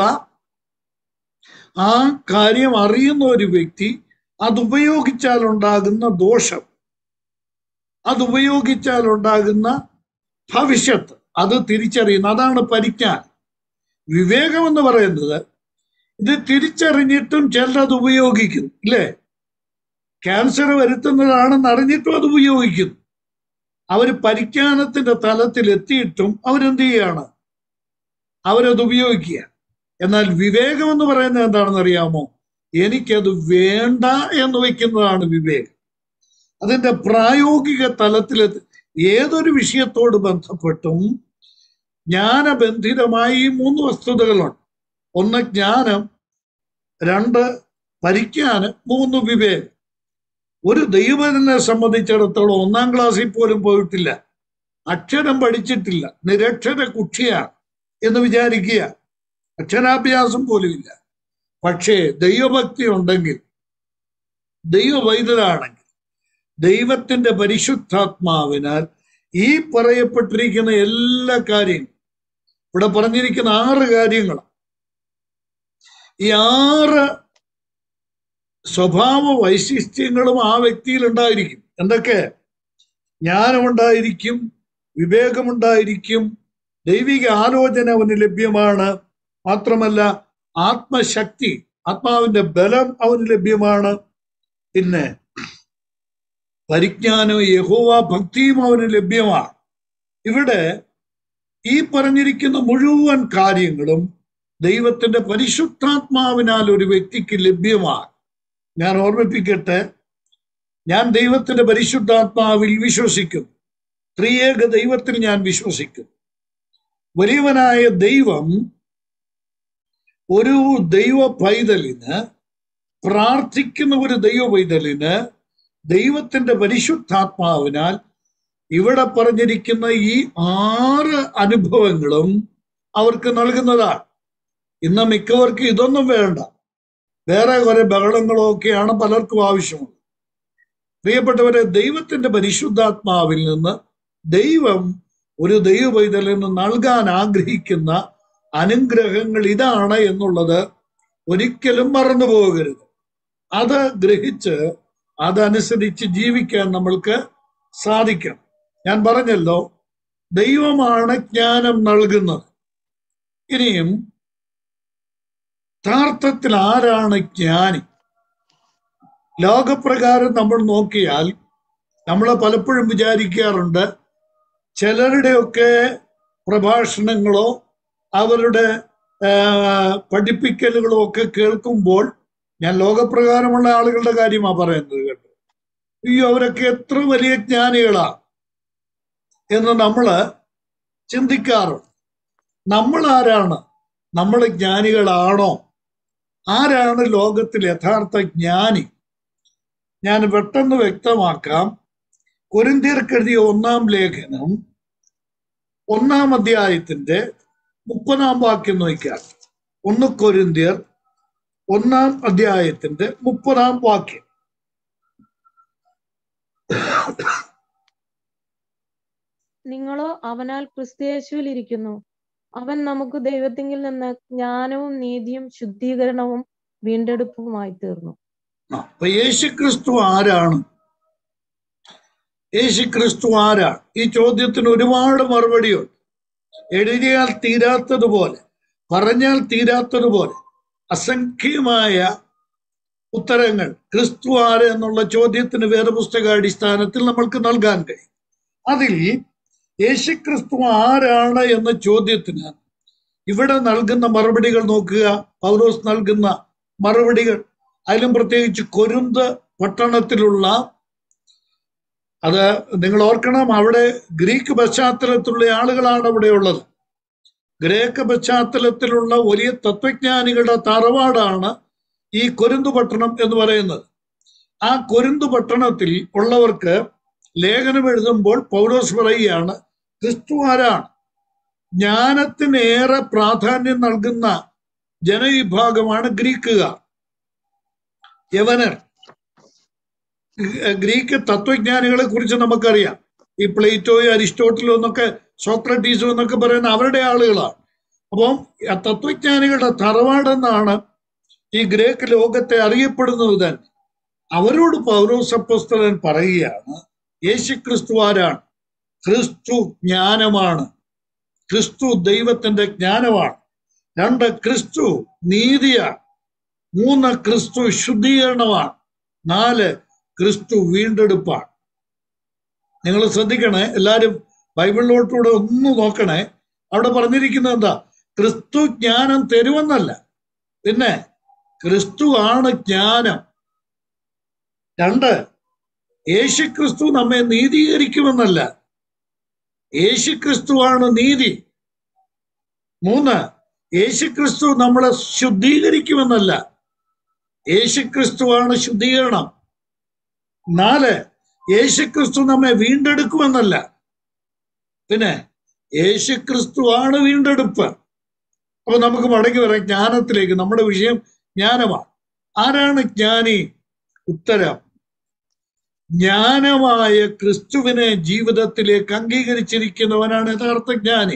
ആ കാര്യം അറിയുന്ന ഒരു വ്യക്തി അത് ഉപയോഗിച്ചാൽ ഉണ്ടാകുന്ന ദോഷം അത് ഉപയോഗിച്ചാൽ ഉണ്ടാകുന്ന ഭവിഷ്യത്ത് അത് തിരിച്ചറിയുന്ന അതാണ് പരിജ്ഞാനം വിവേകം എന്ന് പറയുന്നത് ഇത് തിരിച്ചറിഞ്ഞിട്ടും ചിലരത് ഉപയോഗിക്കുന്നു ഇല്ലേ ക്യാൻസർ വരുത്തുന്നതാണെന്ന് അറിഞ്ഞിട്ടും അത് ഉപയോഗിക്കുന്നു അവർ പരിജ്ഞാനത്തിന്റെ തലത്തിൽ എത്തിയിട്ടും അവരെന്ത് ചെയ്യാണ് അവരത് ഉപയോഗിക്കുക എന്നാൽ വിവേകം എന്ന് പറയുന്നത് എന്താണെന്ന് അറിയാമോ എനിക്കത് വേണ്ട എന്ന് വയ്ക്കുന്നതാണ് വിവേകം അതിന്റെ പ്രായോഗിക തലത്തിൽ ഏതൊരു വിഷയത്തോട് ബന്ധപ്പെട്ടും ജ്ഞാനബന്ധിതമായി ഈ മൂന്ന് വസ്തുതകളുണ്ട് ഒന്ന് ജ്ഞാനം രണ്ട് പരിജ്ഞാനം മൂന്ന് വിവേകം ഒരു ദൈവത്തിനെ സംബന്ധിച്ചിടത്തോളം ഒന്നാം ക്ലാസ്സിൽ പോലും പോയിട്ടില്ല അക്ഷരം പഠിച്ചിട്ടില്ല നിരക്ഷര കുക്ഷിയാണ് എന്ന് വിചാരിക്കുക അക്ഷരാഭ്യാസം പോലും ഇല്ല പക്ഷേ ദൈവഭക്തി ഉണ്ടെങ്കിൽ ദൈവവൈദ്യരാണെങ്കിൽ ദൈവത്തിന്റെ പരിശുദ്ധാത്മാവിനാൽ ഈ പറയപ്പെട്ടിരിക്കുന്ന എല്ലാ കാര്യങ്ങളും ഇവിടെ പറഞ്ഞിരിക്കുന്ന ആറ് കാര്യങ്ങൾ ഈ ആറ് സ്വഭാവ വൈശിഷ്ട്യങ്ങളും ആ വ്യക്തിയിൽ ഉണ്ടായിരിക്കും എന്തൊക്കെ ജ്ഞാനമുണ്ടായിരിക്കും വിവേകമുണ്ടായിരിക്കും ദൈവിക ആലോചന അവന് ലഭ്യമാണ് മാത്രമല്ല ആത്മശക്തി ആത്മാവിന്റെ ബലം അവന് ലഭ്യമാണ് പിന്നെ പരിജ്ഞാനവും യഹോവ ഭക്തിയും അവന് ലഭ്യമാണ് ഇവിടെ ഈ പറഞ്ഞിരിക്കുന്ന മുഴുവൻ കാര്യങ്ങളും ദൈവത്തിന്റെ പരിശുദ്ധാത്മാവിനാൽ ഒരു വ്യക്തിക്ക് ലഭ്യമാണ് ഞാൻ ഓർമ്മിപ്പിക്കട്ടെ ഞാൻ ദൈവത്തിന്റെ പരിശുദ്ധാത്മാവിൽ വിശ്വസിക്കുന്നു ത്രിയേക ദൈവത്തിൽ ഞാൻ വിശ്വസിക്കുന്നു വലിയവനായ ദൈവം ഒരു ദൈവ പൈതലിന് പ്രാർത്ഥിക്കുന്ന ഒരു ദൈവ പൈതലിന് ദൈവത്തിന്റെ പരിശുദ്ധാത്മാവിനാൽ ഇവിടെ പറഞ്ഞിരിക്കുന്ന ഈ ആറ് അനുഭവങ്ങളും അവർക്ക് നൽകുന്നതാണ് ഇന്ന് മിക്കവർക്കും ഇതൊന്നും വേണ്ട വേറെ കുറെ ബഹളങ്ങളോ ഒക്കെയാണ് പലർക്കും ആവശ്യമുള്ളത് പ്രിയപ്പെട്ടവരെ ദൈവത്തിന്റെ പരിശുദ്ധാത്മാവിൽ നിന്ന് ദൈവം ഒരു ദൈവ പൈതലിന് നൽകാൻ ആഗ്രഹിക്കുന്ന അനുഗ്രഹങ്ങൾ ഇതാണ് എന്നുള്ളത് ഒരിക്കലും മറന്നു പോകരുത് അത് ഗ്രഹിച്ച് അതനുസരിച്ച് ജീവിക്കാൻ നമ്മൾക്ക് സാധിക്കണം ഞാൻ പറഞ്ഞല്ലോ ദൈവമാണ് ജ്ഞാനം നൽകുന്നത് ഇനിയും യഥാർത്ഥത്തിൽ ആരാണ് ജ്ഞാനി ലോകപ്രകാരം നമ്മൾ നോക്കിയാൽ നമ്മൾ പലപ്പോഴും വിചാരിക്കാറുണ്ട് ചിലരുടെയൊക്കെ പ്രഭാഷണങ്ങളോ അവരുടെ പഠിപ്പിക്കലുകളോ ഒക്കെ കേൾക്കുമ്പോൾ ഞാൻ ലോകപ്രകാരമുള്ള ആളുകളുടെ കാര്യമാണ് പറയുന്നത് കേട്ടോ അയ്യോ അവരൊക്കെ എത്ര വലിയ ജ്ഞാനികളാ എന്ന് നമ്മള് ചിന്തിക്കാറുണ്ട് നമ്മൾ ആരാണ് നമ്മൾ ജ്ഞാനികളാണോ ആരാണ് ലോകത്തിൽ യഥാർത്ഥ ജ്ഞാനി ഞാൻ പെട്ടെന്ന് വ്യക്തമാക്കാം കൊരിന്തിയർക്കെഴുതിയ ഒന്നാം ലേഖനം ഒന്നാം അധ്യായത്തിന്റെ മുപ്പതാം വാക്യം നോക്കിയാൽ ഒന്ന് കൊരിന്തിയർ ഒന്നാം അധ്യായത്തിന്റെ മുപ്പതാം വാക്യം നിങ്ങളോ അവനാൽ ക്രിസ്തയേശുവിൽ ഇരിക്കുന്നു അവൻ നമുക്ക് ദൈവത്തിങ്കിൽ നിന്ന് ജ്ഞാനവും നീതിയും ശുദ്ധീകരണവും വീണ്ടെടുപ്പുമായി തീർന്നു അപ്പൊ യേശുക്രിസ്തു ആരാണ് യേശുക്രിസ്തു ആരാണ് ഈ ചോദ്യത്തിന് ഒരുപാട് മറുപടിയുണ്ട് എഴുതിയാൽ തീരാത്തതുപോലെ പറഞ്ഞാൽ തീരാത്തതുപോലെ അസംഖ്യമായ ഉത്തരങ്ങൾ ക്രിസ്തു ആര് എന്നുള്ള ചോദ്യത്തിന് വേദപുസ്തക അടിസ്ഥാനത്തിൽ നമ്മൾക്ക് നൽകാൻ കഴിയും അതിൽ യേശുക്രിസ്തു ആരാണ് എന്ന ചോദ്യത്തിന് ഇവിടെ നൽകുന്ന മറുപടികൾ നോക്കുക പൗലോസ് നൽകുന്ന മറുപടികൾ അതിലും പ്രത്യേകിച്ച് കൊരുന്ത് പട്ടണത്തിലുള്ള അത് നിങ്ങൾ ഓർക്കണം അവിടെ ഗ്രീക്ക് പശ്ചാത്തലത്തിലുള്ള ആളുകളാണ് അവിടെ ഉള്ളത് ഗ്രേക്ക് പശ്ചാത്തലത്തിലുള്ള വലിയ തത്വജ്ഞാനികളുടെ തറവാടാണ് ഈ കൊരുന്തു പട്ടണം എന്ന് പറയുന്നത് ആ കൊരുന്തു പട്ടണത്തിൽ ഉള്ളവർക്ക് ലേഖനം എഴുതുമ്പോൾ പൗലോസ് പറയുകയാണ് ക്രിസ്തു ആരാണ് ജ്ഞാനത്തിന് ഏറെ പ്രാധാന്യം നൽകുന്ന ജനവിഭാഗമാണ് ഗ്രീക്കുകാർ യവനർ ഗ്രീക്ക് തത്വജ്ഞാനികളെ കുറിച്ച് നമുക്കറിയാം ഈ പ്ലേറ്റോയും അരിസ്റ്റോട്ടിലും എന്നൊക്കെ സോക്രട്ടീസും എന്നൊക്കെ പറയുന്ന അവരുടെ ആളുകളാണ് അപ്പം തത്വജ്ഞാനികളുടെ തറവാടെന്നാണ് ഈ ഗ്രേക്ക് ലോകത്തെ അറിയപ്പെടുന്നത് തന്നെ അവരോട് പൗരോസപ്പസ്തലൻ പറയുകയാണ് യേശു ക്രിസ്തു ആരാണ് ക്രിസ്തു ജ്ഞാനമാണ് ക്രിസ്തു ദൈവത്തിന്റെ ജ്ഞാനമാണ് രണ്ട് ക്രിസ്തു നീതിയാണ് മൂന്ന് ക്രിസ്തു ശുദ്ധീകരണമാണ് നാല് ക്രിസ്തു വീണ്ടെടുപ്പാണ് നിങ്ങൾ ശ്രദ്ധിക്കണേ എല്ലാവരും ബൈബിളിലോട്ടൂടെ ഒന്ന് നോക്കണേ അവിടെ പറഞ്ഞിരിക്കുന്നത് എന്താ ക്രിസ്തു ജ്ഞാനം തരുമെന്നല്ല പിന്നെ ക്രിസ്തു ആണ് ജ്ഞാനം രണ്ട് യേശുക്രിസ്തു നമ്മെ നീതീകരിക്കുമെന്നല്ല യേശുക്രിസ്തുവാണ് നീതി മൂന്ന് യേശുക്രിസ്തു നമ്മളെ ശുദ്ധീകരിക്കുമെന്നല്ല യേശുക്രിസ്തുവാണ് ശുദ്ധീകരണം നാല് യേശുക്രിസ്തു നമ്മെ വീണ്ടെടുക്കുമെന്നല്ല പിന്നെ യേശുക്രിസ്തു ആണ് വീണ്ടെടുപ്പ് അപ്പൊ നമുക്ക് മടങ്ങി വരാം ജ്ഞാനത്തിലേക്ക് നമ്മുടെ വിഷയം ജ്ഞാനമാണ് ആരാണ് ജ്ഞാനി ഉത്തരം ജ്ഞാനമായ ക്രിസ്തുവിനെ ജീവിതത്തിലേക്ക് അംഗീകരിച്ചിരിക്കുന്നവനാണ് യഥാർത്ഥ ജ്ഞാനി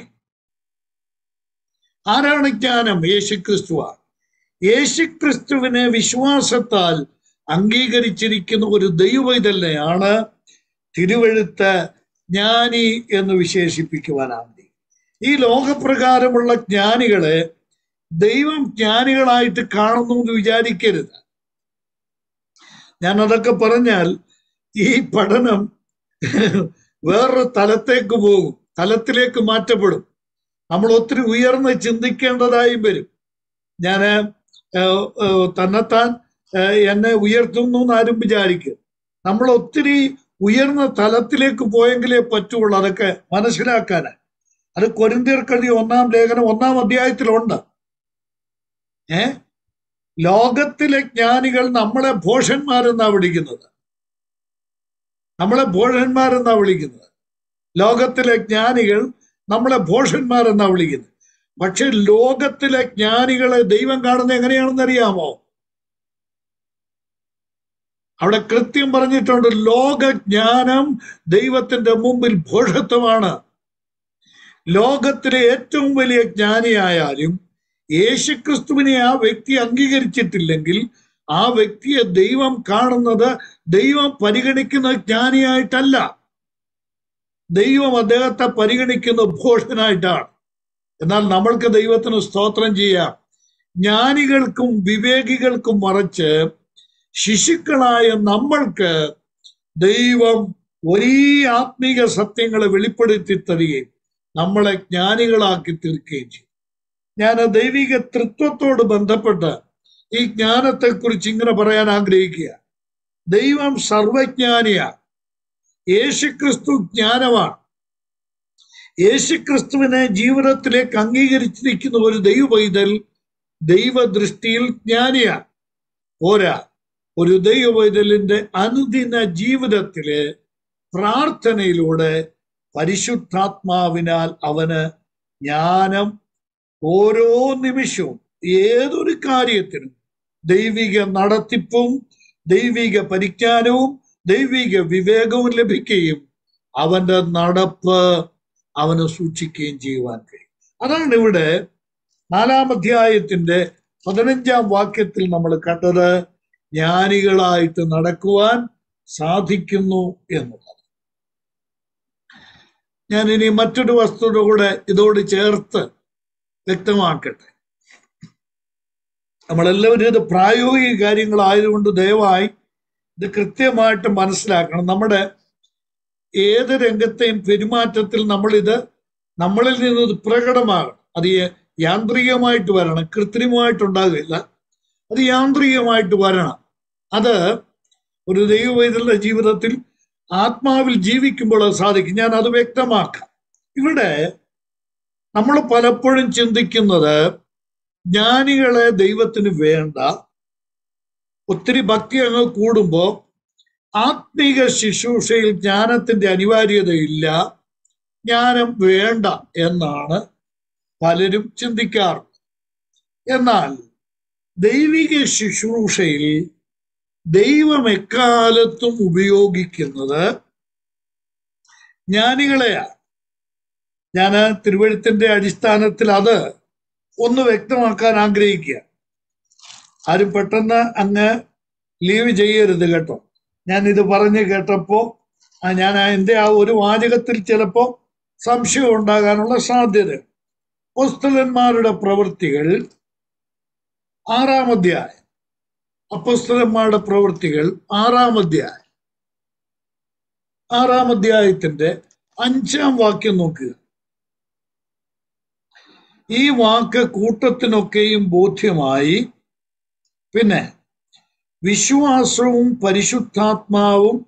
ആരാണ് ജ്ഞാനം യേശുക്രിസ്തുവാണ് യേശുക്രിസ്തുവിനെ വിശ്വാസത്താൽ അംഗീകരിച്ചിരിക്കുന്ന ഒരു ദൈവവൈതല്യാണ് തിരുവഴുത്ത് ജ്ഞാനി എന്ന് വിശേഷിപ്പിക്കുവാനാണ് ഈ ലോകപ്രകാരമുള്ള ജ്ഞാനികളെ ദൈവം ജ്ഞാനികളായിട്ട് കാണുന്നു എന്ന് വിചാരിക്കരുത് ഞാൻ അതൊക്കെ പറഞ്ഞാൽ ഈ പഠനം വേറൊരു തലത്തേക്ക് പോകും തലത്തിലേക്ക് മാറ്റപ്പെടും നമ്മൾ ഒത്തിരി ഉയർന്ന് ചിന്തിക്കേണ്ടതായും വരും ഞാൻ തന്നെത്താൻ ഏഹ്, എന്നെ ഉയർത്തുന്നു എന്ന് ആരും വിചാരിക്കും നമ്മൾ ഒത്തിരി ഉയർന്ന തലത്തിലേക്ക് പോയെങ്കിലേ പറ്റുള്ളൂ അതൊക്കെ മനസ്സിലാക്കാൻ അത് കൊരിന്തിയർക്കഴി ഒന്നാം ലേഖനം ഒന്നാം അധ്യായത്തിലുണ്ട് ഏ ലോകത്തിലെ ജ്ഞാനികൾ നമ്മളെ ഭോഷന്മാരെന്നാ വിളിക്കുന്നത് നമ്മളെ ഭോഷന്മാരെന്നാ വിളിക്കുന്നത് ലോകത്തിലെ ജ്ഞാനികൾ നമ്മളെ ഭോഷന്മാരെന്നാ വിളിക്കുന്നത് പക്ഷെ ലോകത്തിലെ ജ്ഞാനികളെ ദൈവം കാണുന്നത് എങ്ങനെയാണെന്ന് അറിയാമോ അവിടെ കൃത്യം പറഞ്ഞിട്ടുണ്ട് ലോകജ്ഞാനം ദൈവത്തിന്റെ മുമ്പിൽ ഭോഷത്വമാണ് ലോകത്തിലെ ഏറ്റവും വലിയ ജ്ഞാനിയായാലും യേശുക്രിസ്തുവിനെ ആ വ്യക്തി അംഗീകരിച്ചിട്ടില്ലെങ്കിൽ ആ വ്യക്തിയെ ദൈവം കാണുന്നത് ദൈവം പരിഗണിക്കുന്ന ജ്ഞാനിയായിട്ടല്ല ദൈവം അദ്ദേഹത്തെ പരിഗണിക്കുന്ന ഭോഷനായിട്ടാണ് എന്നാൽ നമ്മൾക്ക് ദൈവത്തിന് സ്തോത്രം ചെയ്യാം ജ്ഞാനികൾക്കും വിവേകികൾക്കും മറിച്ച് ശിശുക്കളായ നമ്മൾക്ക് ദൈവം വലിയ ആത്മീക സത്യങ്ങളെ വെളിപ്പെടുത്തി തരികയും നമ്മളെ ജ്ഞാനികളാക്കി തീർക്കുകയും ചെയ്യും ഞാൻ ദൈവിക തൃത്വത്തോട് ബന്ധപ്പെട്ട് ഈ ജ്ഞാനത്തെക്കുറിച്ച് ഇങ്ങനെ പറയാൻ ആഗ്രഹിക്കുക ദൈവം സർവജ്ഞാനിയാണ് യേശുക്രിസ്തു ജ്ഞാനമാണ് യേശുക്രിസ്തുവിനെ ജീവിതത്തിലേക്ക് അംഗീകരിച്ചിരിക്കുന്ന ഒരു ദൈവവൈതൽ ദൈവദൃഷ്ടിയിൽ ജ്ഞാനിയാണ് പോരാ ഒരു ദൈവവൈതലിന്റെ അനുദിന ജീവിതത്തില് പ്രാർത്ഥനയിലൂടെ പരിശുദ്ധാത്മാവിനാൽ അവന് ജ്ഞാനം ഓരോ നിമിഷവും ഏതൊരു കാര്യത്തിനും ദൈവിക നടത്തിപ്പും ദൈവിക പരിജ്ഞാനവും ദൈവിക വിവേകവും ലഭിക്കുകയും അവന്റെ നടപ്പ് അവന് സൂക്ഷിക്കുകയും ചെയ്യുവാൻ കഴിയും അതാണ് ഇവിടെ നാലാം അധ്യായത്തിന്റെ പതിനഞ്ചാം വാക്യത്തിൽ നമ്മൾ കണ്ടത് ജ്ഞാനികളായിട്ട് നടക്കുവാൻ സാധിക്കുന്നു എന്നുള്ളത് ഞാൻ ഇനി മറ്റൊരു വസ്തുത കൂടെ ഇതോട് ചേർത്ത് വ്യക്തമാക്കട്ടെ നമ്മളെല്ലാവരും ഇത് പ്രായോഗിക കാര്യങ്ങളായതുകൊണ്ട് ദയവായി ഇത് കൃത്യമായിട്ട് മനസ്സിലാക്കണം നമ്മുടെ ഏത് രംഗത്തെയും പെരുമാറ്റത്തിൽ നമ്മളിത് നമ്മളിൽ നിന്ന് ഇത് പ്രകടമാകണം അത് യ- യാന്ത്രികമായിട്ട് വരണം കൃത്രിമമായിട്ടുണ്ടാകില്ല അത് യാന്ത്രികമായിട്ട് വരണം അത് ഒരു ദൈവവൈതലിന്റെ ജീവിതത്തിൽ ആത്മാവിൽ ജീവിക്കുമ്പോൾ അത് സാധിക്കും ഞാൻ അത് വ്യക്തമാക്കാം ഇവിടെ നമ്മൾ പലപ്പോഴും ചിന്തിക്കുന്നത് ജ്ഞാനികളെ ദൈവത്തിന് വേണ്ട ഒത്തിരി ഭക്തി അങ്ങ് കൂടുമ്പോൾ ആത്മീക ശുശ്രൂഷയിൽ ജ്ഞാനത്തിന്റെ അനിവാര്യതയില്ല ജ്ഞാനം വേണ്ട എന്നാണ് പലരും ചിന്തിക്കാറുള്ളത് എന്നാൽ ദൈവിക ശുശ്രൂഷയിൽ ദൈവം എക്കാലത്തും ഉപയോഗിക്കുന്നത് ജ്ഞാനികളെയാണ് ഞാൻ തിരുവഴുത്തിന്റെ അടിസ്ഥാനത്തിൽ അത് ഒന്ന് വ്യക്തമാക്കാൻ ആഗ്രഹിക്കുക ആരും പെട്ടെന്ന് അങ്ങ് ലീവ് ചെയ്യരുത് കേട്ടോ ഞാൻ ഇത് പറഞ്ഞ് കേട്ടപ്പോ ആ ഞാൻ ആ എൻ്റെ ആ ഒരു വാചകത്തിൽ ചിലപ്പോ സംശയം ഉണ്ടാകാനുള്ള സാധ്യത അപ്പോസ്തലന്മാരുടെ പ്രവൃത്തികൾ ആറാം അധ്യായം അപ്പോസ്തലന്മാരുടെ പ്രവൃത്തികൾ ആറാം അധ്യായം ആറാം അധ്യായത്തിന്റെ അഞ്ചാം വാക്യം നോക്കുക ഈ വാക്ക് കൂട്ടത്തിനൊക്കെയും ബോധ്യമായി പിന്നെ വിശ്വാസവും പരിശുദ്ധാത്മാവും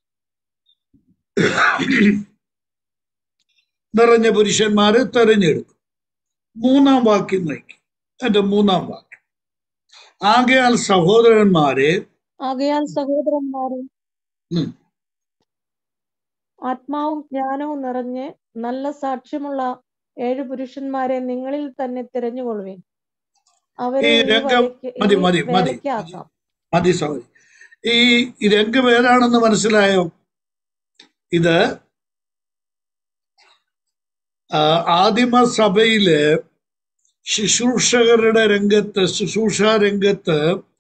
നിറഞ്ഞ പുരുഷന്മാരെ തെരഞ്ഞെടുക്കും മൂന്നാം വാക്യം നോക്കി എന്റെ മൂന്നാം വാക്യം ആകയാൽ സഹോദരന്മാരെ ആകയാൽ സഹോദരന്മാരെ ഉം. ആത്മാവും ജ്ഞാനവും നിറഞ്ഞ് നല്ല സാക്ഷ്യമുള്ള ഏഴ് പുരുഷന്മാരെ നിങ്ങളിൽ തന്നെ തിരഞ്ഞുകൊള്ളുവേൻ അവരെ ഈ ഈ രംഗം വഴിക്ക് ഈ മതി മതി മതി വേലയ്ക്കാക്കാം മതി സോറി ഈ ഈ രംഗം ഏതാണെന്ന് മനസ്സിലായോ ഇത് ആ, ആദിമ സഭയില് ശുശ്രൂഷകരുടെ രംഗത്ത് ശുശ്രൂഷ രംഗത്ത്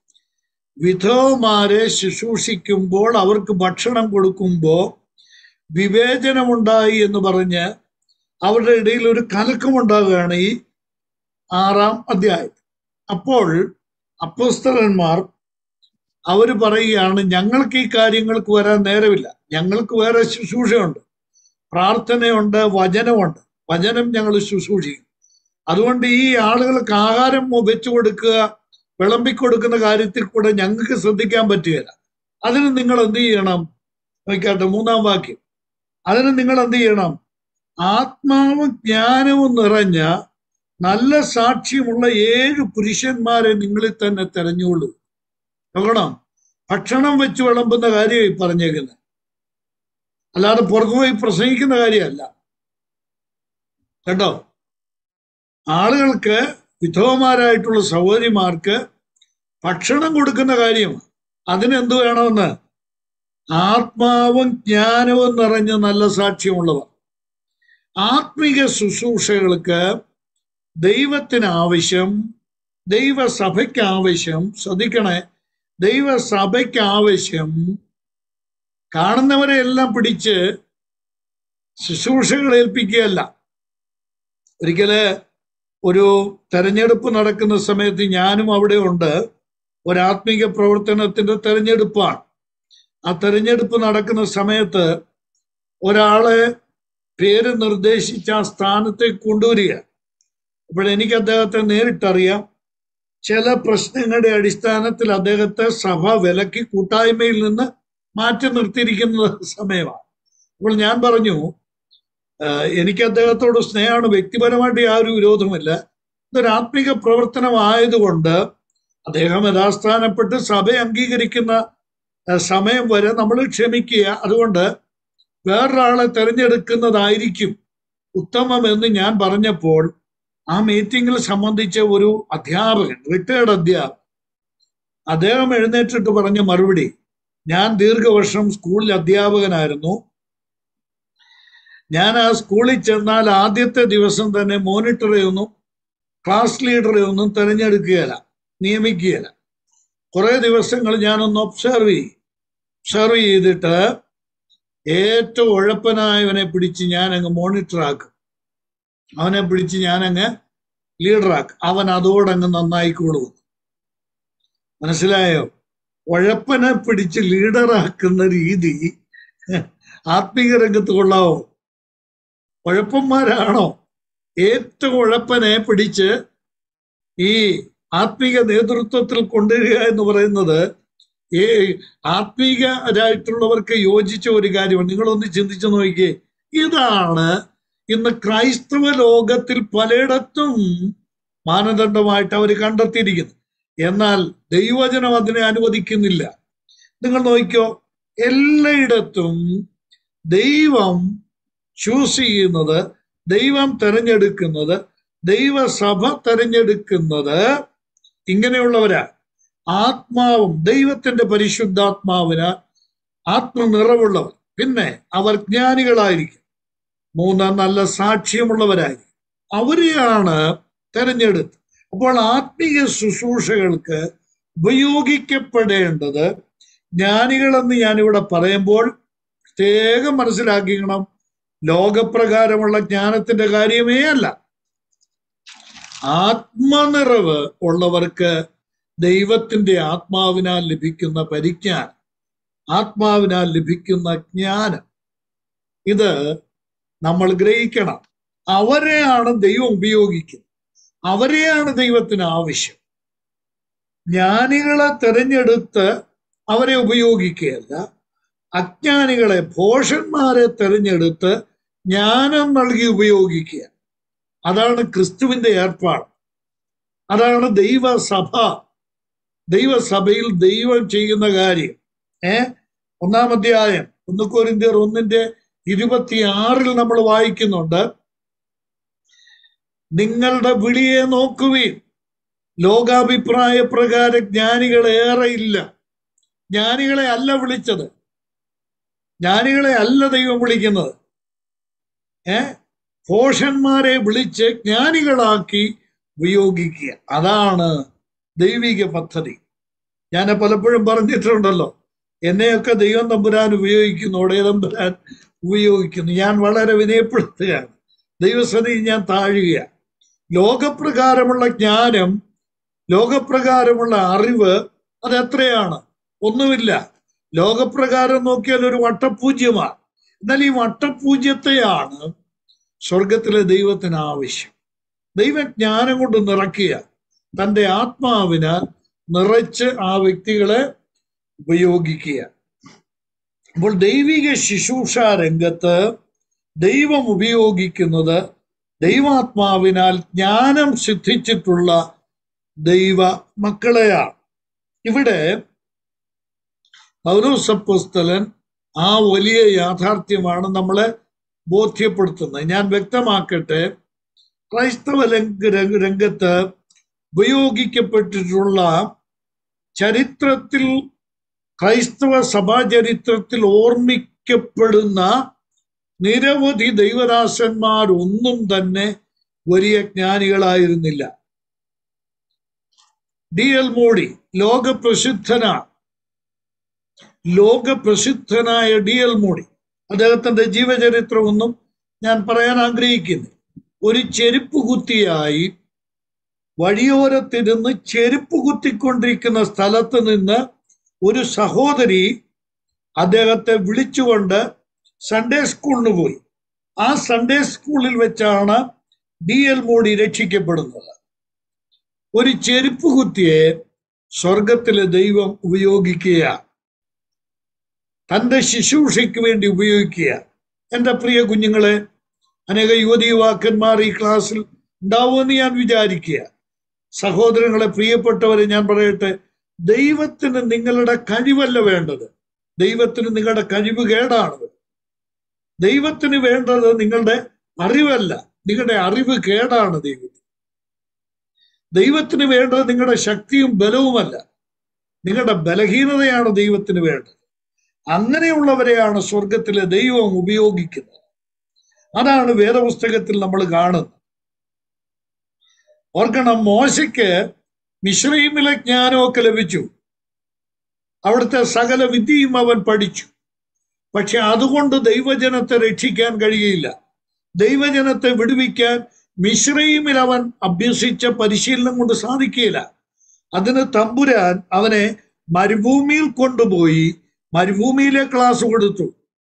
വിധവമാരെ ശുശ്രൂഷിക്കുമ്പോൾ അവർക്ക് ഭക്ഷണം കൊടുക്കുമ്പോൾ വിവേചനമുണ്ടായി എന്ന് പറഞ്ഞ് അവരുടെ ഇടയിൽ ഒരു കലക്കമുണ്ടാകുകയാണ് ഈ ആറാം അധ്യായം അപ്പോൾ അപ്പോസ്തലന്മാർ അവർ പറയുകയാണ് ഞങ്ങൾക്ക് ഈ കാര്യങ്ങൾക്ക് വരാൻ നേരമില്ല ഞങ്ങൾക്ക് വേറെ ശുശ്രൂഷയുണ്ട് പ്രാർത്ഥനയുണ്ട് വചനമുണ്ട് വചനം ഞങ്ങൾ ശുശ്രൂഷിക്കും അതുകൊണ്ട് ഈ ആളുകൾക്ക് ആഹാരം വെച്ചു കൊടുക്കുക വിളമ്പിക്കൊടുക്കുന്ന കാര്യത്തിൽ കൂടെ ഞങ്ങൾക്ക് ശ്രദ്ധിക്കാൻ പറ്റുകയില്ല അതിന് നിങ്ങൾ എന്ത് ചെയ്യണം നോക്കട്ടെ മൂന്നാം വാക്യം അതിന് നിങ്ങൾ എന്ത് ചെയ്യണം ആത്മാവും ജ്ഞാനവും നിറഞ്ഞ നല്ല സാക്ഷ്യമുള്ള ഏഴ് പുരുഷന്മാരെ നിങ്ങളിൽ തന്നെ തെരഞ്ഞുകൊള്ളൂ നോക്കണം ഭക്ഷണം വെച്ച് വിളമ്പുന്ന കാര്യമായി പറഞ്ഞേക്കുന്നത് അല്ലാതെ പുറത്തു പോയി പ്രസംഗിക്കുന്ന കാര്യമല്ല കേട്ടോ ആളുകൾക്ക് വിധവമാരായിട്ടുള്ള സഹോദരിമാർക്ക് ഭക്ഷണം കൊടുക്കുന്ന കാര്യം അതിനെന്ത് വേണമെന്ന് ആത്മാവും ജ്ഞാനവും നിറഞ്ഞ നല്ല സാക്ഷ്യമുള്ളവർ ആത്മീക ശുശ്രൂഷകൾക്ക് ദൈവത്തിന് ആവശ്യം ദൈവസഭയ്ക്ക് ആവശ്യം ശ്രദ്ധിക്കണേ ദൈവസഭയ്ക്ക് ആവശ്യം കാണുന്നവരെ എല്ലാം പിടിച്ച് ശുശ്രൂഷകൾ ഏൽപ്പിക്കുകയല്ല ഒരിക്കല് ഒരു തെരഞ്ഞെടുപ്പ് നടക്കുന്ന സമയത്ത് ഞാനും അവിടെ ഉണ്ട് ഒരു ആത്മീക പ്രവർത്തനത്തിന്റെ തെരഞ്ഞെടുപ്പാണ് ആ തെരഞ്ഞെടുപ്പ് നടക്കുന്ന സമയത്ത് ഒരാളെ പേര് നിർദ്ദേശിച്ച് ആ സ്ഥാനത്തേക്ക് കൊണ്ടുവരിക അപ്പോൾ എനിക്ക് അദ്ദേഹത്തെ നേരിട്ടറിയാം ചില പ്രശ്നങ്ങളുടെ അടിസ്ഥാനത്തിൽ അദ്ദേഹത്തെ സഭ വിലക്കി കൂട്ടായ്മയിൽ നിന്ന് മാറ്റി നിർത്തിയിരിക്കുന്ന സമയമാണ് അപ്പോൾ ഞാൻ പറഞ്ഞു "ആഹ് എനിക്ക് അദ്ദേഹത്തോട് സ്നേഹമാണ് വ്യക്തിപരമായിട്ട് യാതൊരു വിരോധമില്ല ഇതൊരു ആത്മീക പ്രവർത്തനമായതുകൊണ്ട് അദ്ദേഹം യഥാസ്ഥാനപ്പെട്ട് സഭ അംഗീകരിക്കുന്ന ആഹ് സമയം വരെ നമ്മൾ ക്ഷമിക്കുക അതുകൊണ്ട് വേറൊരാളെ തെരഞ്ഞെടുക്കുന്നതായിരിക്കും ഉത്തമമെന്ന് ഞാൻ പറഞ്ഞപ്പോൾ ആ മീറ്റിംഗിൽ സംബന്ധിച്ച ഒരു അധ്യാപകൻ റിട്ടയർഡ് അധ്യാപകൻ അദ്ദേഹം എഴുന്നേറ്റിട്ട് പറഞ്ഞ മറുപടി ഞാൻ ദീർഘവർഷം സ്കൂളിൽ അധ്യാപകനായിരുന്നു ഞാൻ ആ സ്കൂളിൽ ചെന്നാൽ ആദ്യത്തെ ദിവസം തന്നെ മോണിറ്ററെ ഒന്നും ക്ലാസ് ലീഡറെ ഒന്നും തിരഞ്ഞെടുക്കുകയില്ല നിയമിക്കുകയില്ല കുറെ ദിവസങ്ങൾ ഞാനൊന്ന് ഒബ്സർവ് ചെയ്യും ഒബ്സർവ് ചെയ്തിട്ട് ഏറ്റവും ഉഴപ്പനായവനെ പിടിച്ച് ഞാൻ അങ്ങ് മോണിറ്റർ ആക്കും അവനെ പിടിച്ച് ഞാനങ്ങ് ലീഡറാക്കും അവൻ അതോടങ്ങ് നന്നായിക്കോളും മനസ്സിലായോ ഉഴപ്പനെ പിടിച്ച് ലീഡറാക്കുന്ന രീതി ആത്മീക രംഗത്ത് കൊള്ളാവോ ഉഴപ്പന്മാരാണോ ഏറ്റവും ഉഴപ്പനെ പിടിച്ച് ഈ ആത്മീക നേതൃത്വത്തിൽ കൊണ്ടുവരിക എന്ന് പറയുന്നത് ഈ ആത്മീകരായിട്ടുള്ളവർക്ക് യോജിച്ച ഒരു കാര്യമാണ് നിങ്ങളൊന്ന് ചിന്തിച്ചു നോക്കിയേ ഇതാണ് ഇന്ന് ക്രൈസ്തവ ലോകത്തിൽ പലയിടത്തും മാനദണ്ഡമായിട്ട് അവർ കണ്ടെത്തിയിരിക്കുന്നത് എന്നാൽ ദൈവജനം അതിനെ അനുവദിക്കുന്നില്ല നിങ്ങൾ നോക്കിക്കോ എല്ലായിടത്തും ദൈവം ചൂസ് ചെയ്യുന്നത് ദൈവം തെരഞ്ഞെടുക്കുന്നത് ദൈവസഭ തെരഞ്ഞെടുക്കുന്നത് ഇങ്ങനെയുള്ളവരാ ആത്മാവും ദൈവത്തിന്റെ പരിശുദ്ധാത്മാവിന് ആത്മനിറവുള്ളവർ പിന്നെ അവർ ജ്ഞാനികളായിരിക്കും മൂന്ന് നല്ല സാക്ഷ്യമുള്ളവരായിരിക്കും അവരെയാണ് തെരഞ്ഞെടുത്ത് അപ്പോൾ ആത്മീയ ശുശ്രൂഷകൾക്ക് ഉപയോഗിക്കപ്പെടേണ്ടത് ജ്ഞാനികളെന്ന് ഞാനിവിടെ പറയുമ്പോൾ പ്രത്യേകം മനസ്സിലാക്കിക്കണം ലോകപ്രകാരമുള്ള ജ്ഞാനത്തിന്റെ കാര്യമേ അല്ല ആത്മനിറവ് ഉള്ളവർക്ക് ദൈവത്തിന്റെ ആത്മാവിനാൽ ലഭിക്കുന്ന പരിജ്ഞാനം ആത്മാവിനാൽ ലഭിക്കുന്ന ജ്ഞാനം ഇത് നമ്മൾ ഗ്രഹിക്കണം അവരെയാണ് ദൈവം ഉപയോഗിക്കുന്നത് അവരെയാണ് ദൈവത്തിന് ആവശ്യം ജ്ഞാനികളെ തെരഞ്ഞെടുത്ത് അവരെ ഉപയോഗിക്കുകയല്ല അജ്ഞാനികളെ ഭോഷന്മാരെ തെരഞ്ഞെടുത്ത് ജ്ഞാനം നൽകി ഉപയോഗിക്കുക അതാണ് ക്രിസ്തുവിന്റെ ഏർപ്പാട് അതാണ് ദൈവസഭ ദൈവസഭയിൽ ദൈവം ചെയ്യുന്ന കാര്യം ഏ ഒന്നാം അധ്യായം ഒന്ന് കോരിന്ത്യർ ഒന്നിന്റെ ഇരുപത്തിയാറിൽ നമ്മൾ വായിക്കുന്നുണ്ട് നിങ്ങളുടെ വിളിയെ നോക്കുവീൻ ലോകാഭിപ്രായ പ്രകാരം ജ്ഞാനികൾ ഏറെ ഇല്ല ജ്ഞാനികളെ അല്ല വിളിച്ചത് ജ്ഞാനികളെ അല്ല ദൈവം വിളിക്കുന്നത് ഏ പോഷന്മാരെ വിളിച്ച് ജ്ഞാനികളാക്കി ഉപയോഗിക്കുക അതാണ് ദൈവിക പദ്ധതി ഞാൻ പലപ്പോഴും പറഞ്ഞിട്ടുണ്ടല്ലോ എന്നെയൊക്കെ ദൈവം തമ്പുരാൻ ഉപയോഗിക്കുന്നു ഒടയ തമ്പുരാൻ ഉപയോഗിക്കുന്നു ഞാൻ വളരെ വിനയപ്പെടുത്തുകയാണ് ദൈവസതി ഞാൻ താഴുകയാണ് ലോകപ്രകാരമുള്ള ജ്ഞാനം ലോകപ്രകാരമുള്ള അറിവ് അത് എത്രയാണ് ഒന്നുമില്ല ലോകപ്രകാരം നോക്കിയാൽ ഒരു വട്ടപൂജ്യമാണ് എന്നാൽ ഈ വട്ടപൂജ്യത്തെയാണ് സ്വർഗത്തിലെ ദൈവത്തിന് ആവശ്യം ദൈവജ്ഞാനം കൊണ്ട് നിറയ്ക്കുക തൻ്റെ ആത്മാവിനാൽ നിറച്ച് ആ വ്യക്തികളെ ഉപയോഗിക്കുക അപ്പോൾ ദൈവിക ശുശ്രൂഷ രംഗത്ത് ദൈവം ഉപയോഗിക്കുന്നത് ദൈവാത്മാവിനാൽ ജ്ഞാനം സിദ്ധിച്ചിട്ടുള്ള ദൈവ മക്കളെയാണ് ഇവിടെ പൗരോസപ്പുസ്തലൻ ആ വലിയ യാഥാർത്ഥ്യമാണ് നമ്മളെ ബോധ്യപ്പെടുത്തുന്നത് ഞാൻ വ്യക്തമാക്കട്ടെ ക്രൈസ്തവ രംഗ രംഗത്ത് ഉപയോഗിക്കപ്പെട്ടിട്ടുള്ള ചരിത്രത്തിൽ ക്രൈസ്തവ സഭാചരിത്രത്തിൽ ഓർമ്മിക്കപ്പെടുന്ന നിരവധി ദൈവദാസന്മാർ ഒന്നും തന്നെ വലിയ ജ്ഞാനികളായിരുന്നില്ല ഡി എൽ മോഡി ലോകപ്രസിദ്ധനാണ് ലോകപ്രസിദ്ധനായ ഡി എൽ മോഡി അദ്ദേഹത്തിന്റെ ജീവചരിത്രമൊന്നും ഞാൻ പറയാൻ ആഗ്രഹിക്കുന്നു ഒരു ചെരുപ്പ് കുത്തിയായി വഴിയോരത്തിരുന്ന് ചെരുപ്പ് കുത്തിക്കൊണ്ടിരിക്കുന്ന സ്ഥലത്ത് നിന്ന് ഒരു സഹോദരി അദ്ദേഹത്തെ വിളിച്ചുകൊണ്ട് സൺഡേ സ്കൂളിന് പോയി ആ സൺഡേ സ്കൂളിൽ വെച്ചാണ് ഡി എൽ മോഡി രക്ഷിക്കപ്പെടുന്നത് ഒരു ചെരുപ്പ് കുത്തിയെ സ്വർഗത്തിലെ ദൈവം ഉപയോഗിക്കുക തന്റെ ശുശ്രൂഷയ്ക്ക് വേണ്ടി ഉപയോഗിക്കുക എൻ്റെ പ്രിയ കുഞ്ഞുങ്ങളെ അനേക യുവതി യുവാക്കന്മാർ ഈ ക്ലാസ്സിൽ ഉണ്ടാവുമെന്ന് ഞാൻ വിചാരിക്കുക സഹോദരങ്ങളെ പ്രിയപ്പെട്ടവരെ ഞാൻ പറയട്ടെ ദൈവത്തിന് നിങ്ങളുടെ കഴിവല്ല വേണ്ടത് ദൈവത്തിന് നിങ്ങളുടെ കഴിവ് കേടാണ് ദൈവത്തിന് വേണ്ടത് നിങ്ങളുടെ അറിവല്ല നിങ്ങളുടെ അറിവ് കേടാണ് ദൈവത്തിന് ദൈവത്തിന് വേണ്ടത് നിങ്ങളുടെ ശക്തിയും ബലവുമല്ല നിങ്ങളുടെ ബലഹീനതയാണ് ദൈവത്തിന് വേണ്ടത് അങ്ങനെയുള്ളവരെയാണ് സ്വർഗത്തിലെ ദൈവം ഉപയോഗിക്കുന്നത് അതാണ് വേദപുസ്തകത്തിൽ നമ്മൾ കാണുന്നത് ഓർക്കണം മോശയ്ക്ക് മിശ്രീമിലെ ജ്ഞാനമൊക്കെ ലഭിച്ചു അവിടുത്തെ സകല വിദ്യയും അവൻ പഠിച്ചു പക്ഷെ അതുകൊണ്ട് ദൈവജനത്തെ രക്ഷിക്കാൻ കഴിയില്ല ദൈവജനത്തെ വിടുവിക്കാൻ മിശ്രൈമിൽ അവൻ അഭ്യസിച്ച പരിശീലനം കൊണ്ട് സാധിക്കില്ല അതിന് തമ്പുരാൻ അവനെ മരുഭൂമിയിൽ കൊണ്ടുപോയി മരുഭൂമിയിലെ ക്ലാസ് കൊടുത്തു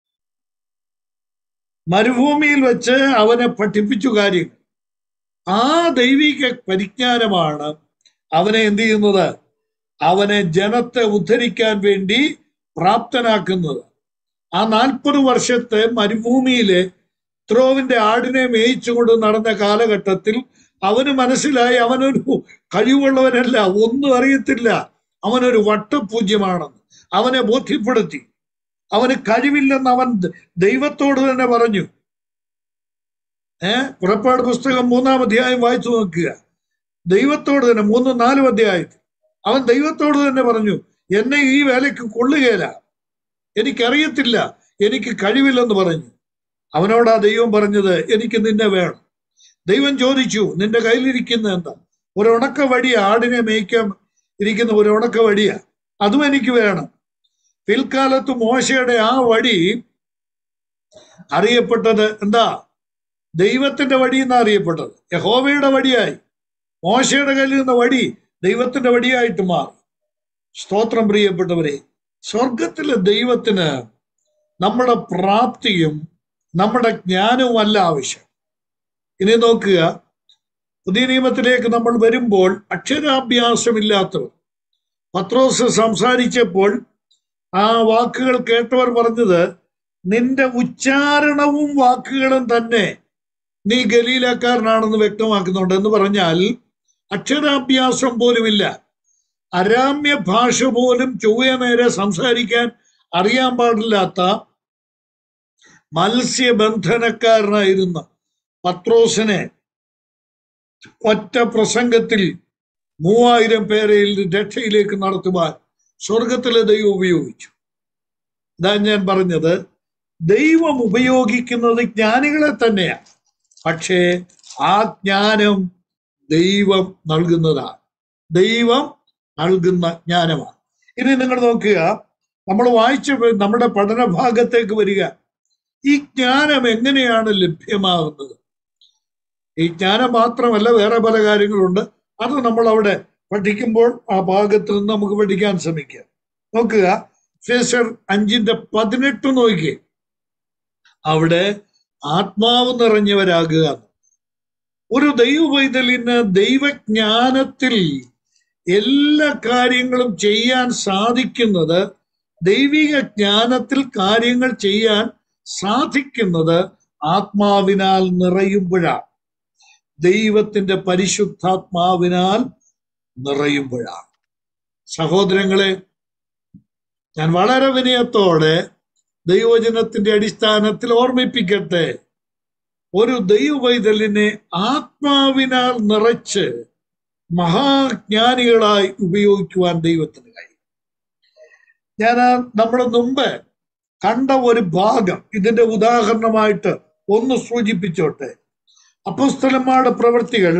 മരുഭൂമിയിൽ വെച്ച് അവനെ പഠിപ്പിച്ചു കാര്യങ്ങൾ ആ ദൈവിക പരിജ്ഞാനമാണ് അവനെ എന്ത് ചെയ്യുന്നത് അവനെ ജനത്തെ ഉദ്ധരിക്കാൻ വേണ്ടി പ്രാപ്തനാക്കുന്നത് ആ നാൽപ്പത് വർഷത്തെ മരുഭൂമിയിലെ ത്രോവിന്റെ ആടിനെ മേയിച്ചുകൊണ്ട് നടന്ന കാലഘട്ടത്തിൽ അവന് മനസ്സിലായി അവനൊരു കഴിവുള്ളവനല്ല ഒന്നും അറിയത്തില്ല അവനൊരു വട്ടപൂജ്യമാണെന്ന് അവനെ ബോധ്യപ്പെടുത്തി അവന് കഴിവില്ലെന്ന് അവൻ ദൈവത്തോട് തന്നെ പറഞ്ഞു ഏഹ് പുറപ്പാട് പുസ്തകം മൂന്നാം അധ്യായം വായിച്ചു നോക്കുക ദൈവത്തോട് തന്നെ മൂന്നും നാലും അധ്യായത്തിൽ അവൻ ദൈവത്തോട് തന്നെ പറഞ്ഞു എന്നെ ഈ വേലയ്ക്ക് കൊള്ളുകയില്ല എനിക്കറിയത്തില്ല എനിക്ക് കഴിവില്ലെന്ന് പറഞ്ഞു അവനോടാ ദൈവം പറഞ്ഞത് എനിക്ക് നിന്നെ വേണം ദൈവം ചോദിച്ചു നിന്റെ കയ്യിലിരിക്കുന്ന എന്താ ഒരു ഉണക്ക വടിയ ആടിനെ മേയ്ക്കാൻ ഇരിക്കുന്ന ഒരു ഉണക്ക വടിയ അതും എനിക്ക് വേണം പിൽക്കാലത്ത് മോശയുടെ ആ വടി അറിയപ്പെട്ടത് എന്താ ദൈവത്തിന്റെ വടി എന്നാ അറിയപ്പെട്ടത് യഹോവയുടെ വടിയായി മോശയുടെ കയ്യിൽ നിന്ന വടി ദൈവത്തിന്റെ വടിയായിട്ട് മാറി സ്തോത്രം പ്രിയപ്പെട്ടവരെ സ്വർഗത്തിലെ ദൈവത്തിന് നമ്മുടെ പ്രാപ്തിയും നമ്മുടെ ജ്ഞാനവും അല്ല ആവശ്യം ഇനി നോക്കുക പുതിയ നിയമത്തിലേക്ക് നമ്മൾ വരുമ്പോൾ അക്ഷരാഭ്യാസമില്ലാത്തവർ പത്രോസ് സംസാരിച്ചപ്പോൾ ആ വാക്കുകൾ കേട്ടവർ പറഞ്ഞത് നിന്റെ ഉച്ചാരണവും വാക്കുകളും തന്നെ നീ ഗലീലക്കാരനാണെന്ന് വ്യക്തമാക്കുന്നുണ്ട് എന്ന് പറഞ്ഞാൽ അക്ഷരാഭ്യാസം പോലുമില്ല അരാമ്യ ഭാഷ പോലും ചൊവ്വ നേരെ സംസാരിക്കാൻ അറിയാൻ പാടില്ലാത്ത മത്സ്യബന്ധനക്കാരനായിരുന്ന പത്രോസിനെ ഒറ്റ പ്രസംഗത്തിൽ മൂവായിരം പേരെ രക്ഷയിലേക്ക് നടത്തുവാൻ സ്വർഗത്തിലെ ദൈവം ഉപയോഗിച്ചു ഇതാ ഞാൻ പറഞ്ഞത് ദൈവം ഉപയോഗിക്കുന്നത് ജ്ഞാനികളെ തന്നെയാണ് പക്ഷേ ആ ജ്ഞാനം ദൈവം നൽകുന്നതാണ് ദൈവം നൽകുന്ന ജ്ഞാനമാണ് ഇനി നിങ്ങൾ നോക്കുക നമ്മൾ വായിച്ച നമ്മുടെ പഠന ഭാഗത്തേക്ക് വരിക ഈ ജ്ഞാനം എങ്ങനെയാണ് ലഭ്യമാകുന്നത് ഈ ജ്ഞാനം മാത്രമല്ല വേറെ പല കാര്യങ്ങളുണ്ട് അത് നമ്മൾ അവിടെ പഠിക്കുമ്പോൾ ആ ഭാഗത്ത് നിന്ന് നമുക്ക് പഠിക്കാൻ ശ്രമിക്കാം നോക്കുക ഫേസർ അഞ്ചിന്റെ പതിനെട്ട് നോക്കിയേ അവിടെ ആത്മാവ് നിറഞ്ഞവരാകുക ഒരു ദൈവവൈതലിന് ദൈവജ്ഞാനത്തിൽ എല്ലാ കാര്യങ്ങളും ചെയ്യാൻ സാധിക്കുന്നത് ദൈവിക ജ്ഞാനത്തിൽ കാര്യങ്ങൾ ചെയ്യാൻ സാധിക്കുന്നത് ആത്മാവിനാൽ നിറയുമ്പോഴാണ് ദൈവത്തിന്റെ പരിശുദ്ധാത്മാവിനാൽ നിറയുമ്പോഴാണ് സഹോദരങ്ങളെ ഞാൻ വളരെ വിനയത്തോടെ ദൈവജനത്തിന്റെ അടിസ്ഥാനത്തിൽ ഓർമ്മിപ്പിക്കട്ടെ ഒരു ദൈവവൈതലിനെ ആത്മാവിനാൽ നിറച്ച് മഹാജ്ഞാനികളായി ഉപയോഗിക്കുവാൻ ദൈവത്തിന് കഴിയും ഞാൻ നമ്മുടെ മുമ്പ് കണ്ട ഒരു ഭാഗം ഇതിന്റെ ഉദാഹരണമായിട്ട് ഒന്ന് സൂചിപ്പിച്ചോട്ടെ അപ്പോസ്തലന്മാരുടെ പ്രവൃത്തികൾ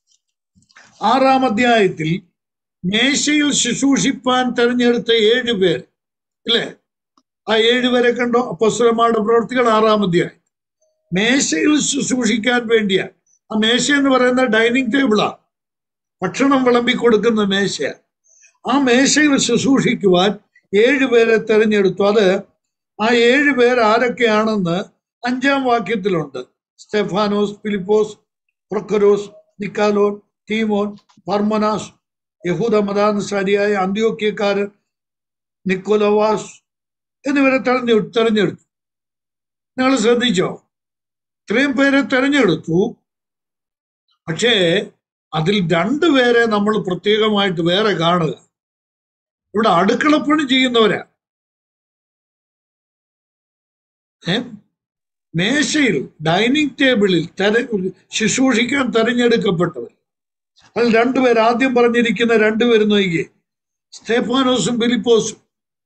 ആറാം അധ്യായത്തിൽ മേശയിൽ ശുശ്രൂഷിപ്പാൻ തെരഞ്ഞെടുത്ത ഏഴ് പേർ ഇല്ലേ ആ ഏഴുപേരെ കണ്ടോ അപ്പോസ്തലന്മാരുടെ പ്രവൃത്തികൾ ആറാം അധ്യായം മേശയിൽ ശുശ്രൂഷിക്കാൻ വേണ്ടിയാണ് ആ മേശ എന്ന് പറയുന്ന ഡൈനിങ് ടേബിളാണ് ഭക്ഷണം വിളമ്പി കൊടുക്കുന്ന മേശ ആ മേശയിൽ ശുശ്രൂഷിക്കുവാൻ ഏഴുപേരെ തെരഞ്ഞെടുത്തു അത് ആ ഏഴ് പേർ ആരൊക്കെയാണെന്ന് അഞ്ചാം വാക്യത്തിലുണ്ട് സ്റ്റെഫാനോസ് ഫിലിപ്പോസ് പ്രൊക്കരോസ് നിക്കാലോൻ ടീമോൻ പർമനാസ് യഹൂദ മതാനുസാരിയായ അന്ത്യോക്യക്കാരൻ നിക്കോലവാസ് എന്നിവരെ തെരഞ്ഞെ തെരഞ്ഞെടുത്തു നിങ്ങൾ ശ്രദ്ധിച്ചോ ഇത്രയും പേരെ തെരഞ്ഞെടുത്തു പക്ഷേ അതിൽ രണ്ടുപേരെ നമ്മൾ പ്രത്യേകമായിട്ട് വേറെ കാണുക ഇവിടെ അടുക്കളപ്പണി ചെയ്യുന്നവരാ ഏ മേശയിൽ ഡൈനിങ് ടേബിളിൽ തെര ശുശ്രൂഷിക്കാൻ തെരഞ്ഞെടുക്കപ്പെട്ടവർ അതിൽ രണ്ടുപേർ ആദ്യം പറഞ്ഞിരിക്കുന്ന രണ്ടുപേർ നോക്കിയേ സ്തേഫാനോസും ഫിലിപ്പോസും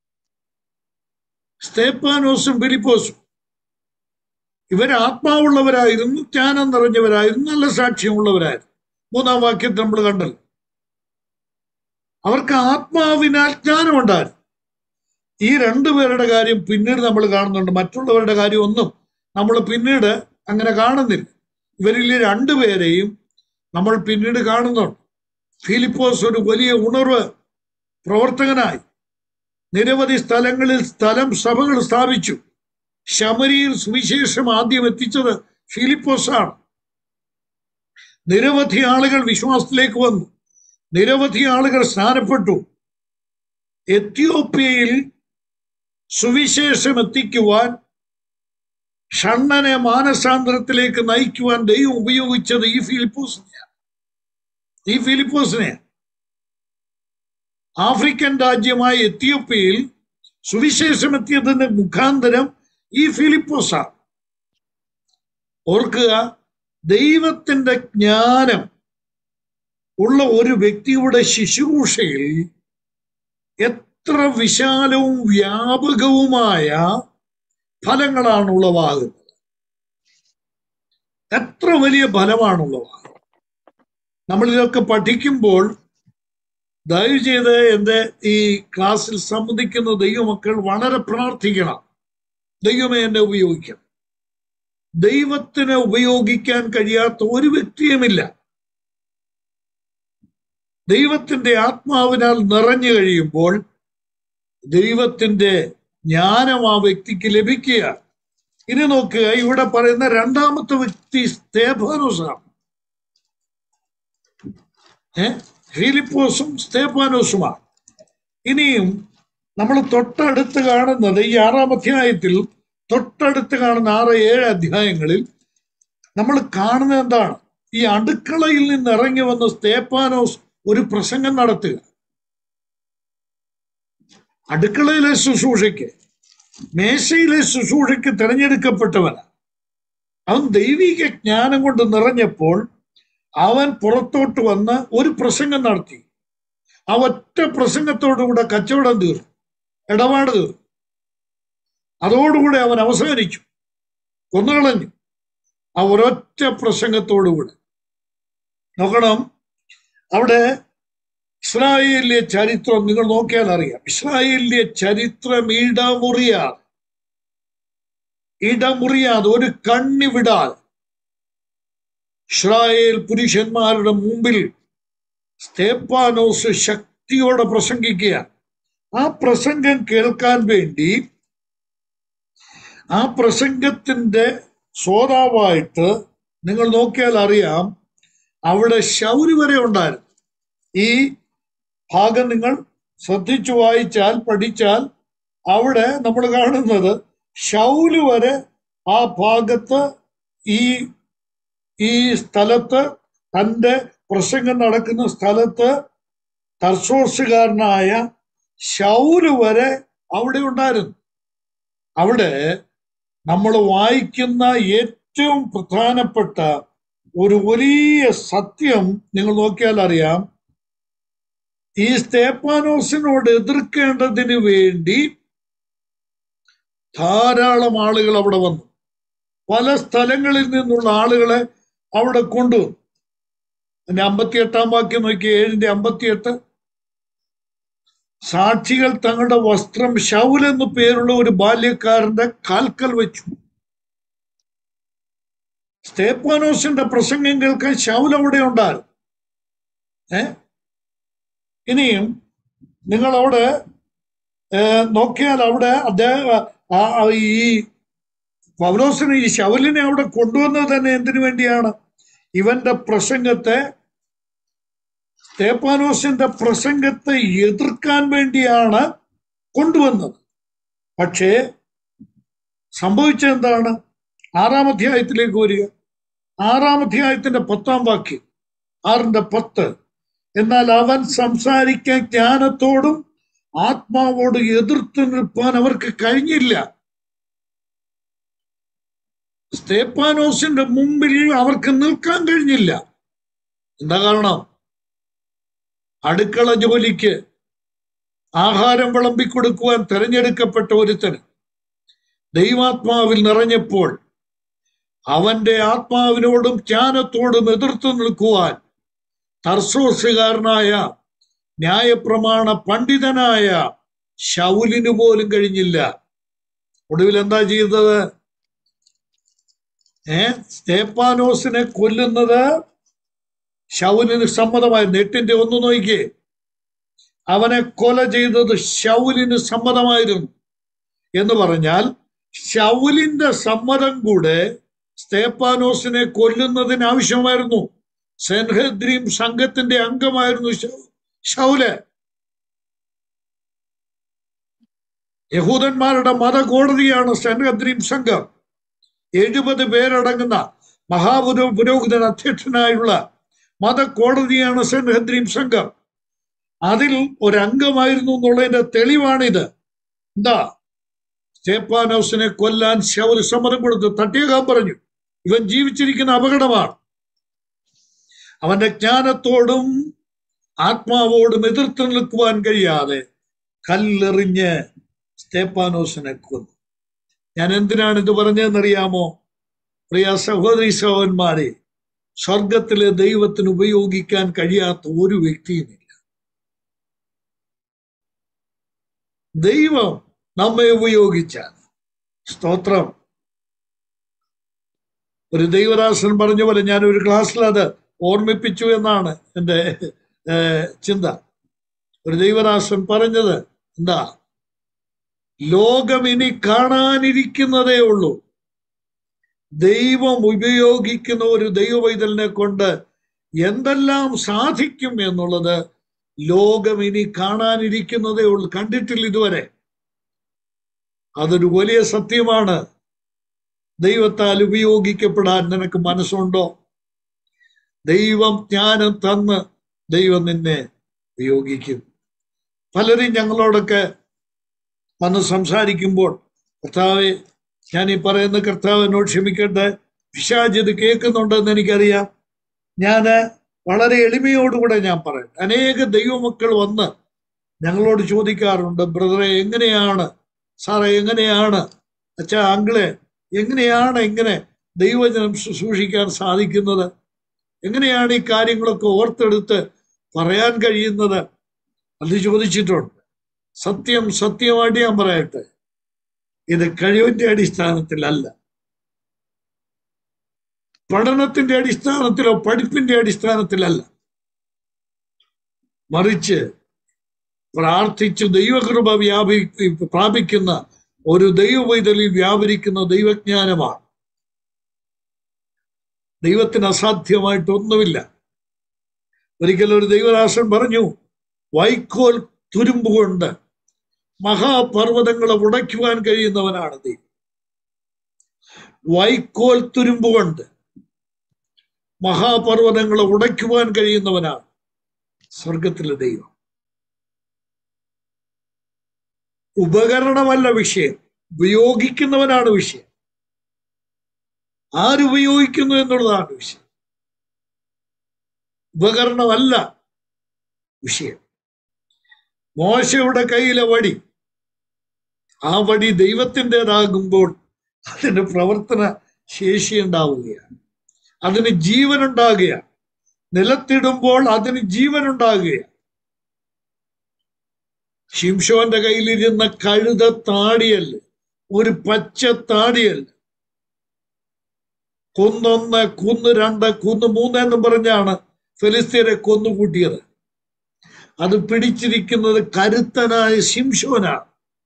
സ്തേപ്പാനോസും ഫിലിപ്പോസും ഇവർ ആത്മാവുള്ളവരായിരുന്നു ജ്ഞാനം നിറഞ്ഞവരായിരുന്നു നല്ല സാക്ഷ്യമുള്ളവരായിരുന്നു മൂന്നാം വാക്യത്തിൽ നമ്മൾ കണ്ടല്ലോ അവർക്ക് ആത്മാവിനാൽ ജ്ഞാനമുണ്ടായിരുന്നു ഈ രണ്ടുപേരുടെ കാര്യം പിന്നീട് നമ്മൾ കാണുന്നുണ്ട് മറ്റുള്ളവരുടെ കാര്യം ഒന്നും നമ്മൾ പിന്നീട് അങ്ങനെ കാണുന്നില്ല ഇവരിൽ ഈ രണ്ടുപേരെയും നമ്മൾ പിന്നീട് കാണുന്നുണ്ട് ഫിലിപ്പോസ് ഒരു വലിയ ഉണർവ് പ്രവർത്തകനായി നിരവധി സ്ഥലങ്ങളിൽ സ്ഥലം സഭകൾ സ്ഥാപിച്ചു ശമരിയിൽ സുവിശേഷം ആദ്യം എത്തിച്ചത് ഫിലിപ്പോസാണ് നിരവധി ആളുകൾ വിശ്വാസത്തിലേക്ക് വന്നു നിരവധി ആളുകൾ സ്നാനപ്പെട്ടു എത്യോപ്യയിൽ സുവിശേഷം എത്തിക്കുവാൻ ഷണ്ണനെ മാനസാന്തരത്തിലേക്ക് നയിക്കുവാൻ ദൈവം ഉപയോഗിച്ചത് ഈ ഫിലിപ്പോസിനെയാണ് ഈ ഫിലിപ്പോസിനെ ആഫ്രിക്കൻ രാജ്യമായ എത്യോപ്യയിൽ സുവിശേഷം എത്തിയതിന്റെ മുഖാന്തരം ഈ ഫിലിപ്പോസാണ് ഓർക്കുക ദൈവത്തിന്റെ ജ്ഞാനം ഉള്ള ഒരു വ്യക്തിയുടെ ശുശ്രൂഷയിൽ എത്ര വിശാലവും വ്യാപകവുമായ ഫലങ്ങളാണ് ഉളവാകുന്നത് എത്ര വലിയ ഫലമാണുള്ളവാകുന്നത് നമ്മൾ ഇതൊക്കെ പഠിക്കുമ്പോൾ ദയവ് ചെയ്ത് എൻ്റെ ഈ ക്ലാസ്സിൽ സംബന്ധിക്കുന്ന ദൈവമക്കൾ വളരെ പ്രാർത്ഥിക്കണം ദൈവമേ എന്നെ ഉപയോഗിക്കണം ദൈവത്തിന് ഉപയോഗിക്കാൻ കഴിയാത്ത ഒരു വ്യക്തിയുമില്ല ദൈവത്തിന്റെ ആത്മാവിനാൽ നിറഞ്ഞു കഴിയുമ്പോൾ ദൈവത്തിന്റെ ജ്ഞാനം ആ വ്യക്തിക്ക് ലഭിക്കുക ഇനി നോക്കുക ഇവിടെ പറയുന്ന രണ്ടാമത്തെ വ്യക്തി സ്തേഫാനോസാണ് ഏ ഫിലിപ്പോസും സ്തേഫാനോസുമാണ് ഇനിയും നമ്മൾ തൊട്ടടുത്ത് കാണുന്നത് ഈ ആറാം അധ്യായത്തിൽ തൊട്ടടുത്ത് കാണുന്ന ആറ് ഏഴ് അധ്യായങ്ങളിൽ നമ്മൾ കാണുന്നത് എന്താണ് ഈ അടുക്കളയിൽ നിന്ന് ഇറങ്ങി വന്ന സ്തേപ്പാനോസ് ഒരു പ്രസംഗം നടത്തുക അടുക്കളയിലെ ശുശ്രൂഷയ്ക്ക് മേശയിലെ ശുശ്രൂഷയ്ക്ക് തിരഞ്ഞെടുക്കപ്പെട്ടവന് അവൻ ദൈവിക ജ്ഞാനം കൊണ്ട് നിറഞ്ഞപ്പോൾ അവൻ പുറത്തോട്ട് വന്ന് ഒരു പ്രസംഗം നടത്തി ആ ഒറ്റ പ്രസംഗത്തോടുകൂടെ കച്ചവടം തീർന്നു ഇടപാട് തീർന്നു അതോടുകൂടെ അവൻ അവസാനിച്ചു കൊന്നുകളഞ്ഞു ആ ഒരൊറ്റ പ്രസംഗത്തോടുകൂടെ നോക്കണം അവിടെ ഇസ്രായേലിലെ ചരിത്രം നിങ്ങൾ നോക്കിയാൽ അറിയാം ഇസ്രായേലിലെ ചരിത്രം ഇടമുറിയാതെ ഇടമുറിയാതെ ഒരു കണ്ണി വിടാതെ ഇസ്രായേൽ പുരുഷന്മാരുടെ മുമ്പിൽ സ്തേപ്പാനോസ് ശക്തിയോടെ പ്രസംഗിക്കുക ആ പ്രസംഗം കേൾക്കാൻ വേണ്ടി ആ പ്രസംഗത്തിന്റെ ശ്രോതാവായിട്ട് നിങ്ങൾ നോക്കിയാൽ അറിയാം അവിടെ ശൗരി വരെ ഉണ്ടായിരുന്നു ഈ ഭാഗം നിങ്ങൾ ശ്രദ്ധിച്ചു വായിച്ചാൽ പഠിച്ചാൽ അവിടെ നമ്മൾ കാണുന്നത് ശൗല് വരെ ആ ഭാഗത്ത് ഈ ഈ സ്ഥലത്ത് തന്റെ പ്രസംഗം നടക്കുന്ന സ്ഥലത്ത് തർശോസുകാരനായ ശൗല് വരെ അവിടെ ഉണ്ടായിരുന്നു അവിടെ നമ്മൾ വായിക്കുന്ന ഏറ്റവും പ്രധാനപ്പെട്ട ഒരു വലിയ സത്യം നിങ്ങൾ നോക്കിയാൽ അറിയാം ഈ സ്തേപ്പാനോസിനോട് എതിർക്കേണ്ടതിന് വേണ്ടി ധാരാളം ആളുകൾ അവിടെ വന്നു പല സ്ഥലങ്ങളിൽ നിന്നുള്ള ആളുകളെ അവിടെ കൊണ്ടുവന്നു അതിന്റെ അമ്പത്തിയെട്ടാം വാക്യം നോക്കി ഏഴിന്റെ അമ്പത്തിയെട്ട് സാക്ഷികൾ തങ്ങളുടെ വസ്ത്രം ഷൗൽ എന്നു പേരുള്ള ഒരു ബാല്യക്കാരന്റെ കാൽക്കൽ വെച്ചു സ്തേപ്പാനോസിന്റെ പ്രസംഗം കേൾക്കാൻ ഷൗൽ അവിടെ ഉണ്ടായിരുന്നു ഏ ഇനിയും നിങ്ങൾ അവിടെ ഏർ, നോക്കിയാൽ അവിടെ അദ്ദേഹം ആ- ആ ഈ പൗലോസിനെ ഈ ശൗലിനെ അവിടെ കൊണ്ടുവന്നത് തന്നെ എന്തിനു വേണ്ടിയാണ് ഇവന്റെ പ്രസംഗത്തെ സ്തേപ്പാനോസിന്റെ പ്രസംഗത്തെ എതിർക്കാൻ വേണ്ടിയാണ് കൊണ്ടുവന്നത് പക്ഷേ സംഭവിച്ചത് എന്താണ് ആറാം അധ്യായത്തിലേക്ക് വരിക ആറാം അധ്യായത്തിന്റെ പത്താം വാക്യം ആറിന്റെ പത്ത് എന്നാൽ അവൻ സംസാരിക്കാൻ ജ്ഞാനത്തോടും ആത്മാവോട് എതിർത്ത് നിൽപ്പാൻ അവർക്ക് കഴിഞ്ഞില്ല സ്തേപ്പാനോസിന്റെ മുമ്പിൽ അവർക്ക് നിൽക്കാൻ കഴിഞ്ഞില്ല എന്താ കാരണം അടുക്കള ജോലിക്ക് ആഹാരം വിളമ്പിക്കൊടുക്കുവാൻ തെരഞ്ഞെടുക്കപ്പെട്ട ഒരുത്തന് ദൈവാത്മാവിൽ നിറഞ്ഞപ്പോൾ അവന്റെ ആത്മാവിനോടും ജ്ഞാനത്തോടും എതിർത്ത് നിൽക്കുവാൻ തർസോസുകാരനായ ന്യായപ്രമാണ പണ്ഡിതനായ ശൗലിന് പോലും കഴിഞ്ഞില്ല ഒടുവിൽ എന്താ ചെയ്തത് ഏ സ്തേപ്പാനോസിനെ കൊല്ലുന്നത് ശൗലിന് സമ്മതമായിരുന്നു എട്ടിന്റെ ഒന്ന് നോക്കിയേ അവനെ കൊല ചെയ്തത് ശൗലിന് സമ്മതമായിരുന്നു എന്ന് പറഞ്ഞാൽ ശൗലിന്റെ സമ്മതം കൂടെ സ്തേപ്പാനോസിനെ കൊല്ലുന്നതിന് ആവശ്യമായിരുന്നു സെൻഹദ്രീം സംഘത്തിന്റെ അംഗമായിരുന്നു ശൗ- ശൗല് യഹൂദന്മാരുടെ മതകോടതിയാണ് സെൻഹദ്രീം സംഘം എഴുപത് പേരടങ്ങുന്ന മഹാപുരോ പുരോഹിതൻ അധ്യക്ഷനായുള്ള മതകോടതിയാണ് സെൻഹദ്രീം സംഘം അതിൽ ഒരംഗമായിരുന്നു എന്നുള്ളതിന്റെ തെളിവാണിത് എന്താ സ്റ്റേപ്പാനോസിനെ കൊല്ലാൻ ശൗല് സമ്മതം കൊടുത്ത് തട്ടിയേക്കാൻ പറഞ്ഞു ഇവൻ ജീവിച്ചിരിക്കുന്ന അപകടമാണ് അവന്റെ ജ്ഞാനത്തോടും ആത്മാവോടും എതിർത്ത് നിൽക്കുവാൻ കഴിയാതെ കല്ലെറിഞ്ഞ് സ്തേപ്പാനോസിനെ കൊന്നു ഞാൻ എന്തിനാണ് ഇത് പറഞ്ഞതെന്നറിയാമോ പ്രിയ സഹോദരി സഹോദരന്മാരെ സ്വർഗത്തിലെ ദൈവത്തിന് ഉപയോഗിക്കാൻ കഴിയാത്ത ഒരു വ്യക്തിയുമില്ല ദൈവം നമ്മെ ഉപയോഗിച്ചാൽ സ്തോത്രം ഒരു ദൈവദാസൻ പറഞ്ഞ പോലെ ഞാൻ ഒരു ക്ലാസ്സിൽ അത് ഓർമ്മിപ്പിച്ചു എന്നാണ് എൻ്റെ ഏഹ്, ചിന്ത ഒരു ദൈവദാസൻ പറഞ്ഞത് എന്താ ലോകം ഇനി കാണാനിരിക്കുന്നതേ ഉള്ളൂ ദൈവം ഉപയോഗിക്കുന്ന ഒരു ദൈവവൈതലിനെ കൊണ്ട് എന്തെല്ലാം സാധിക്കും എന്നുള്ളത് ലോകം ഇനി കാണാനിരിക്കുന്നതേ ഉള്ളൂ കണ്ടിട്ടില്ല ഇതുവരെ അതൊരു വലിയ സത്യമാണ് ദൈവത്താൽ ഉപയോഗിക്കപ്പെടാൻ നിനക്ക് മനസ്സുണ്ടോ ദൈവം ജ്ഞാനം തന്ന് ദൈവം നിന്നെ ഉപയോഗിക്കും പലരും ഞങ്ങളോടൊക്കെ വന്ന് സംസാരിക്കുമ്പോൾ കർത്താവെ ഞാൻ ഈ പറയുന്ന കർത്താവ് എന്നോട് ക്ഷമിക്കട്ടെ പിശാജ് ഇത് കേൾക്കുന്നുണ്ടെന്ന് എനിക്കറിയാം ഞാൻ വളരെ എളിമയോടുകൂടെ ഞാൻ പറയും അനേക ദൈവമക്കൾ വന്ന് ഞങ്ങളോട് ചോദിക്കാറുണ്ട് ബ്രദറെ എങ്ങനെയാണ് സാറേ എങ്ങനെയാണ് അച്ഛാ അങ്കിളെ എങ്ങനെയാണ് ഇങ്ങനെ ദൈവജനം ശുശ്രൂഷിക്കാൻ സാധിക്കുന്നത് എങ്ങനെയാണ് ഈ കാര്യങ്ങളൊക്കെ ഓർത്തെടുത്ത് പറയാൻ കഴിയുന്നത് അത് ചോദിച്ചിട്ടുണ്ട് സത്യം സത്യമായിട്ട് ഞാൻ പറയട്ടെ ഇത് കഴിവിന്റെ അടിസ്ഥാനത്തിലല്ല പഠനത്തിന്റെ അടിസ്ഥാനത്തിലോ പഠിപ്പിന്റെ അടിസ്ഥാനത്തിലല്ല മറിച്ച് പ്രാർത്ഥിച്ച് ദൈവകൃപ വ്യാപി പ്രാപിക്കുന്ന ഒരു ദൈവവൈതലിൽ വ്യാപരിക്കുന്ന ദൈവജ്ഞാനമാണ് ദൈവത്തിന് അസാധ്യമായിട്ടൊന്നുമില്ല ഒരിക്കൽ ഒരു ദൈവദാസൻ പറഞ്ഞു വൈക്കോൽ തുരുമ്പുകൊണ്ട് മഹാപർവ്വതങ്ങളെ ഉടയ്ക്കുവാൻ കഴിയുന്നവനാണ് ദൈവം വൈക്കോൽ തുരുമ്പുകൊണ്ട് മഹാപർവ്വതങ്ങളെ ഉടയ്ക്കുവാൻ കഴിയുന്നവനാണ് സ്വർഗത്തിലെ ദൈവം ഉപകരണമല്ല വിഷയം ഉപയോഗിക്കുന്നവനാണ് വിഷയം ആരുപയോഗിക്കുന്നു എന്നുള്ളതാണ് വിഷയം ഉപകരണമല്ല വിഷയം മോശയുടെ കയ്യിലെ വടി ആ വടി ദൈവത്തിൻ്റെതാകുമ്പോൾ അതിന് പ്രവർത്തന ശേഷി ഉണ്ടാവുകയാണ് അതിന് ജീവൻ ഉണ്ടാകുകയാണ് നിലത്തിടുമ്പോൾ അതിന് ജീവൻ ഉണ്ടാകുകയാണ് ഷിംഷോന്റെ കയ്യിലിരുന്ന കഴുത താടിയല്ല ഒരു പച്ച താടിയല്ല കുന്നൊന്ന് കുന്ന് രണ്ട് കുന്ന് മൂന്ന് എന്നും പറഞ്ഞാണ് ഫെലിസ്തീനെ കൊന്നുകൂട്ടിയത് അത് പിടിച്ചിരിക്കുന്നത് കരുത്തനായ ശിംഷോനാണ്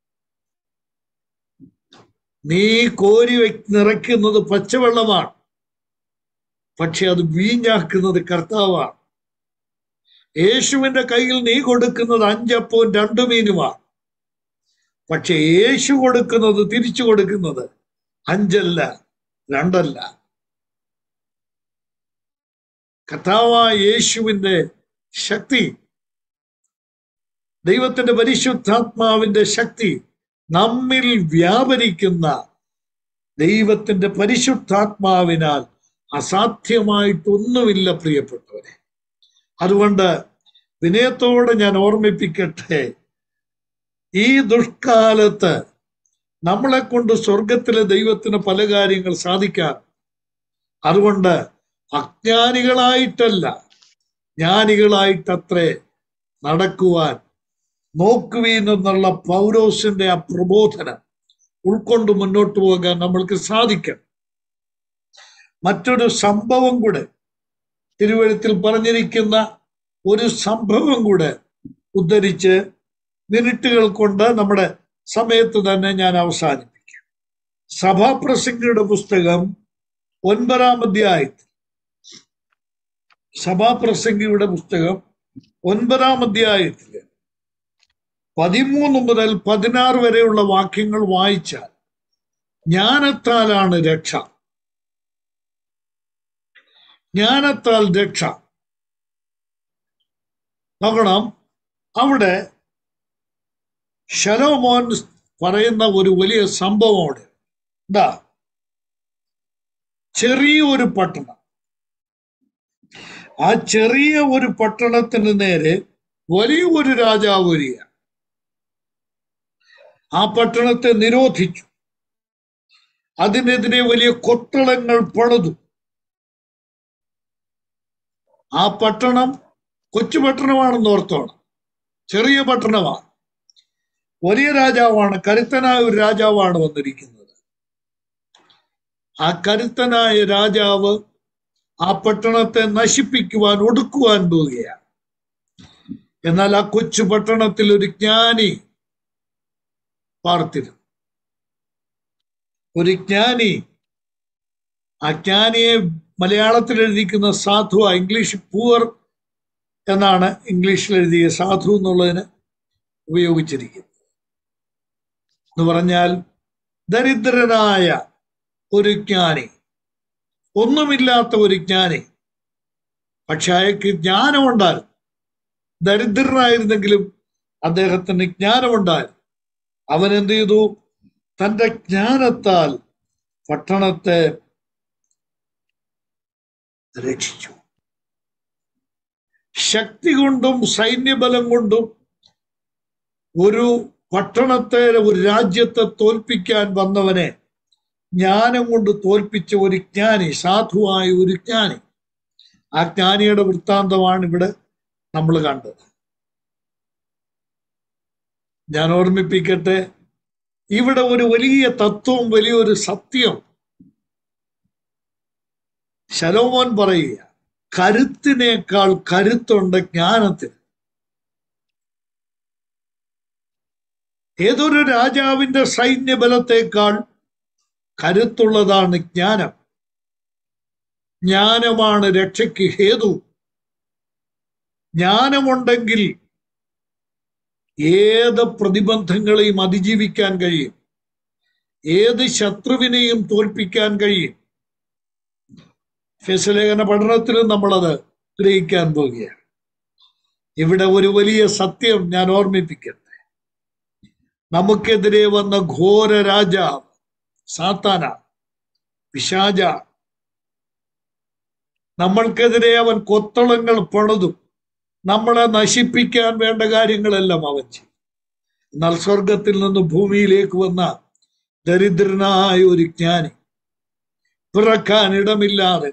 നീ കോരി വെ നിറയ്ക്കുന്നത് പച്ചവെള്ളമാണ് പക്ഷെ അത് വീഞ്ഞാക്കുന്നത് കർത്താവാണ് യേശുവിന്റെ കയ്യിൽ നീ കൊടുക്കുന്നത് അഞ്ചപ്പവും രണ്ടു മീനുമാണ് പക്ഷെ യേശു കൊടുക്കുന്നത് തിരിച്ചു കൊടുക്കുന്നത് അഞ്ചല്ല രണ്ടല്ല കർത്താവായ യേശുവിന്റെ ശക്തി ദൈവത്തിന്റെ പരിശുദ്ധാത്മാവിന്റെ ശക്തി നമ്മിൽ വ്യാപരിക്കുന്ന ദൈവത്തിന്റെ പരിശുദ്ധാത്മാവിനാൽ അസാധ്യമായിട്ടൊന്നുമില്ല പ്രിയപ്പെട്ടവരെ അതുകൊണ്ട് വിനയത്തോടെ ഞാൻ ഓർമ്മിപ്പിക്കട്ടെ ഈ ദുഷ്കാലത്ത് നമ്മളെ കൊണ്ട് സ്വർഗത്തിലെ ദൈവത്തിന് പല കാര്യങ്ങൾ സാധിക്കാൻ അതുകൊണ്ട് അജ്ഞാനികളായിട്ടല്ല ജ്ഞാനികളായിട്ടത്രേ നടക്കുവാൻ നോക്കുവീൻ എന്നുള്ള പൗരോസിന്റെ ആ പ്രബോധനം ഉൾക്കൊണ്ട് മുന്നോട്ട് പോകാൻ നമ്മൾക്ക് സാധിക്കണം മറ്റൊരു സംഭവം കൂടെ തിരുവഴുത്തിൽ പറഞ്ഞിരിക്കുന്ന ഒരു സംഭവം കൂടെ ഉദ്ധരിച്ച് മിനിറ്റുകൾ കൊണ്ട് നമ്മുടെ സമയത്ത് തന്നെ ഞാൻ അവസാനിപ്പിക്കും സഭാപ്രസംഗിയുടെ പുസ്തകം ഒൻപതാം അധ്യായത്തിൽ സഭാപ്രസംഗിയുടെ പുസ്തകം ഒൻപതാം അധ്യായത്തില് പതിമൂന്ന് മുതൽ പതിനാറ് വരെയുള്ള വാക്യങ്ങൾ വായിച്ചാൽ ജ്ഞാനത്താലാണ് രക്ഷ ജ്ഞാനത്താൽ രക്ഷ നോക്കണം അവിടെ ശലോമോൻ പറയുന്ന ഒരു വലിയ സംഭവമുണ്ട് എന്താ ചെറിയ ഒരു പട്ടണം ആ ചെറിയ ഒരു പട്ടണത്തിന് നേരെ വലിയ ഒരു രാജാവ് വരിക ആ പട്ടണത്തെ നിരോധിച്ചു അതിനെതിരെ വലിയ കൊത്തളങ്ങൾ പണിതു ആ പട്ടണം കൊച്ചു പട്ടണമാണെന്ന് ഓർത്തോണം ചെറിയ പട്ടണമാണ് വലിയ രാജാവാണ് കരുത്തനായ ഒരു രാജാവാണ് വന്നിരിക്കുന്നത് ആ കരുത്തനായ രാജാവ് ആ പട്ടണത്തെ നശിപ്പിക്കുവാൻ ഒടുക്കുവാൻ പോവുകയാണ് എന്നാൽ ആ കൊച്ചു പട്ടണത്തിൽ ഒരു ജ്ഞാനി പാർത്തിരുന്നു ഒരു ജ്ഞാനി ആ ജ്ഞാനിയെ മലയാളത്തിൽ എഴുതിക്കുന്ന സാധു ഇംഗ്ലീഷ് പൂവർ എന്നാണ് ഇംഗ്ലീഷിൽ എഴുതിയ സാധു എന്നുള്ളതിന് ഉപയോഗിച്ചിരിക്കുന്നത് എന്ന് പറഞ്ഞാൽ ദരിദ്രനായ ഒരു ജ്ഞാനി ഒന്നുമില്ലാത്ത ഒരു ജ്ഞാനി പക്ഷെ അയാൾക്ക് ജ്ഞാനമുണ്ടായിരുന്നു ദരിദ്രനായിരുന്നെങ്കിലും അദ്ദേഹത്തിന് ജ്ഞാനമുണ്ടായിരുന്നു അവൻ എന്ത് ചെയ്തു തന്റെ ജ്ഞാനത്താൽ പട്ടണത്തെ രക്ഷിച്ചു ശക്തി കൊണ്ടും സൈന്യബലം കൊണ്ടും ഒരു പട്ടണത്തെ ഒരു രാജ്യത്തെ തോൽപ്പിക്കാൻ വന്നവനെ ജ്ഞാനം കൊണ്ട് തോൽപ്പിച്ച ഒരു ജ്ഞാനി സാധുവായ ഒരു ജ്ഞാനി ആ ജ്ഞാനിയുടെ വൃത്താന്തമാണ് ഇവിടെ നമ്മൾ കണ്ടത് ഞാൻ ഓർമ്മിപ്പിക്കട്ടെ ഇവിടെ ഒരു വലിയ തത്വം വലിയൊരു സത്യം ശലോമോൻ പറയുക കരുത്തിനേക്കാൾ കരുത്തുണ്ട് ജ്ഞാനത്തിന് ഏതൊരു രാജാവിന്റെ സൈന്യബലത്തെക്കാൾ കരുത്തുള്ളതാണ് ജ്ഞാനം ജ്ഞാനമാണ് രക്ഷയ്ക്ക് ഹേതു ജ്ഞാനമുണ്ടെങ്കിൽ ഏത് പ്രതിബന്ധങ്ങളെയും അതിജീവിക്കാൻ കഴിയും ഏത് ശത്രുവിനെയും തോൽപ്പിക്കാൻ കഴിയും ഫെസലേഖന പഠനത്തിലും നമ്മളത് ഗ്രഹിക്കാൻ പോവുകയാണ് ഇവിടെ ഒരു വലിയ സത്യം ഞാൻ ഓർമ്മിപ്പിക്കട്ടെ നമുക്കെതിരെ വന്ന ഘോര രാജാവ് സാത്താന പിശാജ നമ്മൾക്കെതിരെ അവൻ കൊത്തളങ്ങൾ പണിതും നമ്മളെ നശിപ്പിക്കാൻ വേണ്ട കാര്യങ്ങളെല്ലാം അവൻ ചെയ്യും എന്നാൽ സ്വർഗത്തിൽ നിന്ന് ഭൂമിയിലേക്ക് വന്ന ദരിദ്രനായ ഒരു ജ്ഞാനി പിറക്കാൻ ഇടമില്ലാതെ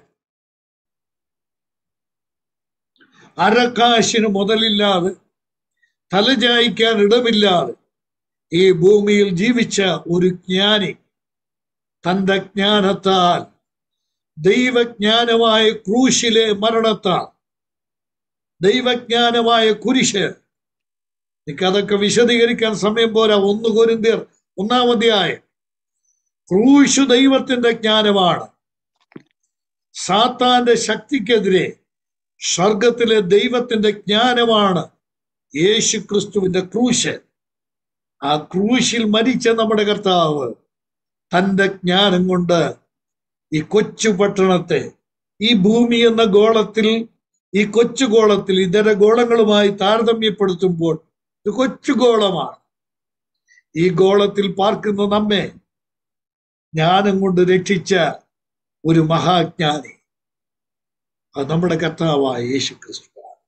അരക്കാശിന് മുതലില്ലാതെ തലചായ്ക്കാൻ ഇടമില്ലാതെ ഈ ഭൂമിയിൽ ജീവിച്ച ഒരു ജ്ഞാനി തന്റെ ജ്ഞാനത്താൽ ദൈവജ്ഞാനമായ ക്രൂശിലെ മരണത്താൽ ദൈവജ്ഞാനമായ കുരിശ് എനിക്കതൊക്കെ വിശദീകരിക്കാൻ സമയം പോരാ ഒന്ന് കൊരിന്തിയർ ഒന്നാമധ്യായ ക്രൂശു ദൈവത്തിന്റെ ജ്ഞാനമാണ് സാത്താന്റെ ശക്തിക്കെതിരെ സ്വർഗത്തിലെ ദൈവത്തിന്റെ ജ്ഞാനമാണ് യേശു ക്രിസ്തുവിന്റെ ക്രൂശ് ആ ക്രൂശിൽ മരിച്ച നമ്മുടെ കർത്താവ് തന്റെ ജ്ഞാനം കൊണ്ട് ഈ കൊച്ചു പട്ടണത്തെ ഈ ഭൂമി എന്ന ഗോളത്തിൽ ഈ കൊച്ചു ഗോളത്തിൽ ഇതര ഗോളങ്ങളുമായി താരതമ്യപ്പെടുത്തുമ്പോൾ ഇത് കൊച്ചു ഗോളമാണ് ഈ ഗോളത്തിൽ പാർക്കുന്ന നമ്മെ ജ്ഞാനം കൊണ്ട് രക്ഷിച്ച ഒരു മഹാജ്ഞാനി അത് നമ്മുടെ കർത്താവായ യേശു ക്രിസ്തു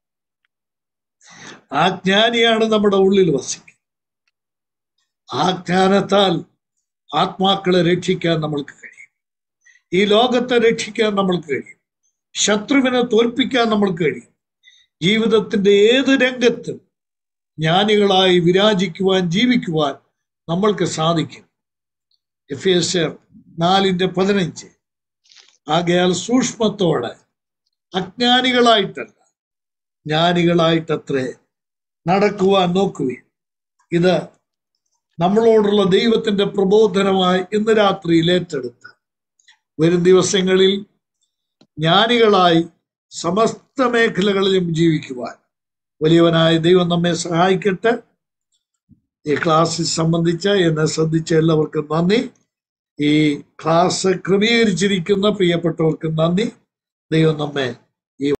ആ ജ്ഞാനിയാണ് നമ്മുടെ ഉള്ളിൽ വസിക്കുന്നത് ആ ജ്ഞാനത്താൽ ആത്മാക്കളെ രക്ഷിക്കാൻ നമ്മൾക്ക് കഴിയും ഈ ലോകത്തെ രക്ഷിക്കാൻ നമ്മൾക്ക് കഴിയും ശത്രുവിനെ തോൽപ്പിക്കാൻ നമ്മൾക്ക് കഴിയും ജീവിതത്തിന്റെ ഏത് രംഗത്തും ജ്ഞാനികളായി വിരാജിക്കുവാൻ ജീവിക്കുവാൻ നമ്മൾക്ക് സാധിക്കും എഫ് എസ് നാലിന്റെ പതിനഞ്ച് ആകയാൽ സൂക്ഷ്മത്തോടെ അജ്ഞാനികളായിട്ടല്ല ജ്ഞാനികളായിട്ടത്രേ നടക്കുവാൻ നോക്കുകയും ഇത് നമ്മളോടുള്ള ദൈവത്തിന്റെ പ്രബോധനമായി ഇന്ന് രാത്രിയിൽ ഏറ്റെടുത്ത് വരും ദിവസങ്ങളിൽ ജ്ഞാനികളായി സമസ്ത മേഖലകളിലും ജീവിക്കുവാൻ വലിയവനായ ദൈവം നമ്മെ സഹായിക്കട്ടെ ഈ ക്ലാസ്സിൽ സംബന്ധിച്ച എന്നെ ശ്രദ്ധിച്ച എല്ലാവർക്കും നന്ദി ഈ ക്ലാസ് ക്രമീകരിച്ചിരിക്കുന്ന പ്രിയപ്പെട്ടവർക്കും നന്ദി ദൈവം നമ്മെ